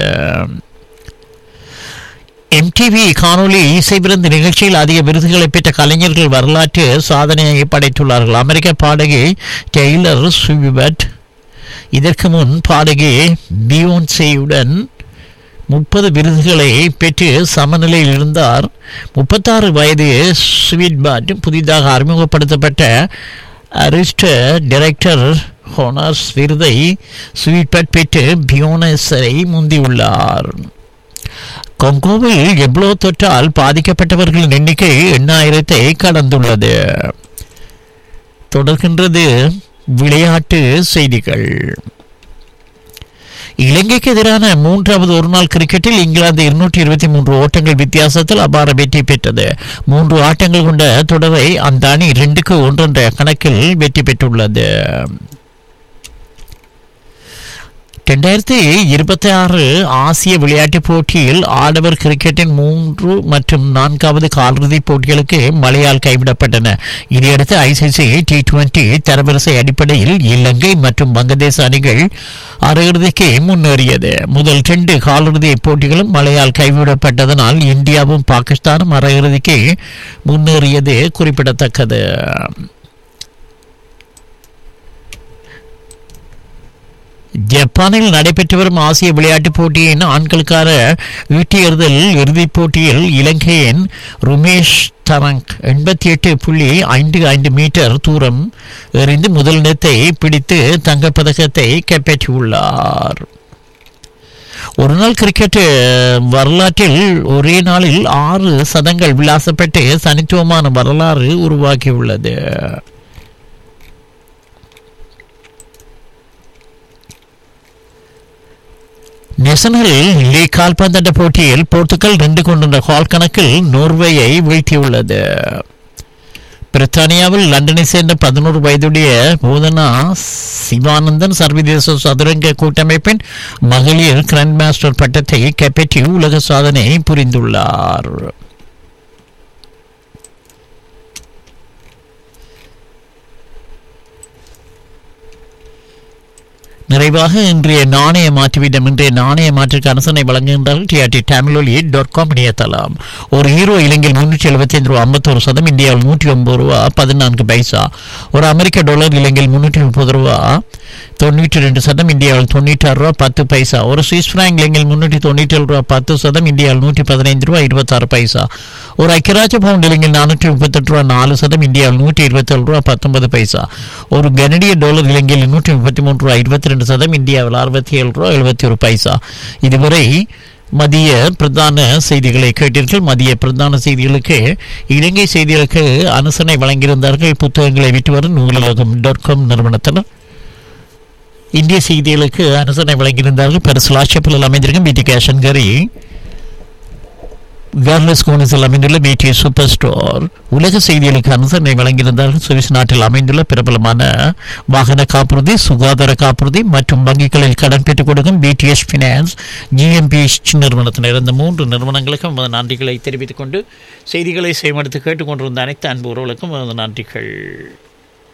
எம்டிவி காணொளி இசை விருந்து நிகழ்ச்சியில் அதிக விருதுகளை பெற்ற கலைஞர்கள் வரலாற்று சாதனையை படைத்துள்ளார்கள் அமெரிக்க பாடகி டெய்லர் ஸ்விவர்ட் இதற்கு முன் பாடகி பியோன்சேயுடன் முப்பது விருதுகளை பெற்று சமநிலையில் இருந்தார் முப்பத்தாறு வயது ஸ்வீட்பாட் புதிதாக அறிமுகப்படுத்தப்பட்ட அரிஸ்ட டைரக்டர் ஹோனர்ஸ் விருதை ஸ்வீட்பட் பெற்று பியோனஸரை முந்தியுள்ளார் கொங்கோவில் எப்ளோ தொற்றால் பாதிக்கப்பட்டவர்களின் எண்ணிக்கை எண்ணாயிரத்தை கடந்துள்ளது தொடர்கின்றது விளையாட்டு செய்திகள் இலங்கைக்கு எதிரான மூன்றாவது ஒருநாள் கிரிக்கெட்டில் இங்கிலாந்து இருநூற்றி இருபத்தி மூன்று ஓட்டங்கள் வித்தியாசத்தில் அபார வெற்றி பெற்றது மூன்று ஆட்டங்கள் கொண்ட தொடரை அந்த அணி இரண்டுக்கு ஒன்றென்ற கணக்கில் வெற்றி பெற்றுள்ளது ரெண்டாயிரத்தி இருபத்தி ஆறு ஆசிய விளையாட்டுப் போட்டியில் ஆடவர் கிரிக்கெட்டின் மூன்று மற்றும் நான்காவது காலிறுதிப் போட்டிகளுக்கு மழையால் கைவிடப்பட்டன இதையடுத்து ஐசிசி டி டுவெண்டி தரவரிசை அடிப்படையில் இலங்கை மற்றும் வங்கதேச அணிகள் அரையிறுதிக்கு முன்னேறியது முதல் இரண்டு காலிறுதி போட்டிகளும் மழையால் கைவிடப்பட்டதனால் இந்தியாவும் பாகிஸ்தானும் அரையிறுதிக்கு முன்னேறியது குறிப்பிடத்தக்கது ஜப்பானில் நடைபெற்று வரும் ஆசிய விளையாட்டுப் போட்டியின் ஆண்களுக்கான ஈட்டியெறிதல் இறுதிப் போட்டியில் இலங்கையின் ருமேஷ் தரங்க் எண்பத்தி எட்டு புள்ளி ஐந்து ஐந்து மீட்டர் தூரம் எறிந்து முதல் இடத்தை பிடித்து தங்கப்பதக்கத்தை கைப்பற்றியுள்ளார் ஒரு நாள் கிரிக்கெட் வரலாற்றில் ஒரே நாளில் ஆறு சதங்கள் விளாசப்பட்டு தனித்துவமான வரலாறு உருவாக்கியுள்ளது நேஷனல் லீக் கால்பந்தாட்ட போட்டியில் போர்த்துகல் ரெண்டு கொண்டுள்ள கால் கணக்கில் நோர்வேயை வீழ்த்தியுள்ளது பிரித்தானியாவில் லண்டனை சேர்ந்த பதினோரு வயதுடைய போதனா சிவானந்தன் சர்வதேச சதுரங்க கூட்டமைப்பின் மகளிர் கிராண்ட் மாஸ்டர் பட்டத்தை கைப்பற்றி உலக சாதனை புரிந்துள்ளார் நிறைவாக இன்றைய நாணய மாற்றுவிடம் இன்றைய நாணய மாற்றுக்கு அரசனை வழங்குகின்றார்கள் டிஆர்டி தமிழொலி டாட் காம் இணையதளம் ஒரு ஹீரோ இலங்கையில் முன்னூற்றி எழுபத்தி ஐந்து ரூபா ஐம்பத்தோரு சதம் இந்தியாவில் நூற்றி ஒன்பது ரூபா பதினான்கு பைசா ஒரு அமெரிக்க டாலர் இலங்கையில் முன்னூற்றி முப்பது ரூபா தொண்ணூற்றி ரெண்டு சதம் இந்தியாவில் தொண்ணூற்றாறு ரூபா பத்து பைசா ஒரு சுவிஸ் பிராங்க் இலங்கையில் முன்னூற்றி தொண்ணூற்றி ஏழு ரூபா பத்து சதம் இந்தியாவில் நூற்றி பதினைந்து ரூபா இருபத்தாறு பைசா ஒரு ஐக்கியராஜ பவுண்ட் இலங்கையில் நானூற்றி முப்பத்தெட்டு ரூபா நாலு சதம் இந்தியாவில் நூற்றி இருபத்தேழு ரூபா பத்தொன்பது பைசா ஒரு கனடிய டாலர் இலங்கையில் நூற்றி முப்பத்தி மூன்று ரூபா இருபத்தி ரெண்டு சதம் இந்தியாவில் அறுபத்தி ஏழு ரூபா எழுபத்தி ஒரு பைசா இதுவரை மதிய பிரதான செய்திகளை கேட்டீர்கள் மதிய பிரதான செய்திகளுக்கு இலங்கை செய்திகளுக்கு அனுசரணை வழங்கியிருந்தார்கள் புத்தகங்களை விட்டு வரும் நூலகம் டாட் காம் நிறுவனத்தினர் இந்திய செய்திகளுக்கு அனுசரணை வழங்கியிருந்தார்கள் பெருசலாட்சப்பில் அமைந்திருக்கும் பிடி கேஷன் கரி கார்லஸ் கோனிஸில் அமைந்துள்ள பிடி சூப்பர் ஸ்டோர் உலக செய்திகளுக்கு அனுசரணை வழங்கியிருந்தார்கள் சுவிஸ் நாட்டில் அமைந்துள்ள பிரபலமான வாகன காப்புறுதி சுகாதார காப்புறுதி மற்றும் வங்கிகளில் கடன் பெற்றுக் கொடுக்கும் பிடிஎஸ் ஃபினான்ஸ் ஜிஎம்பிஎஸ் நிறுவனத்தினர் இந்த மூன்று நிறுவனங்களுக்கும் நமது நன்றிகளை தெரிவித்துக் கொண்டு செய்திகளை செய்வடுத்து கேட்டுக்கொண்டிருந்த அனைத்து அன்பு உறவுகளுக்கும் நமது நன்றிகள்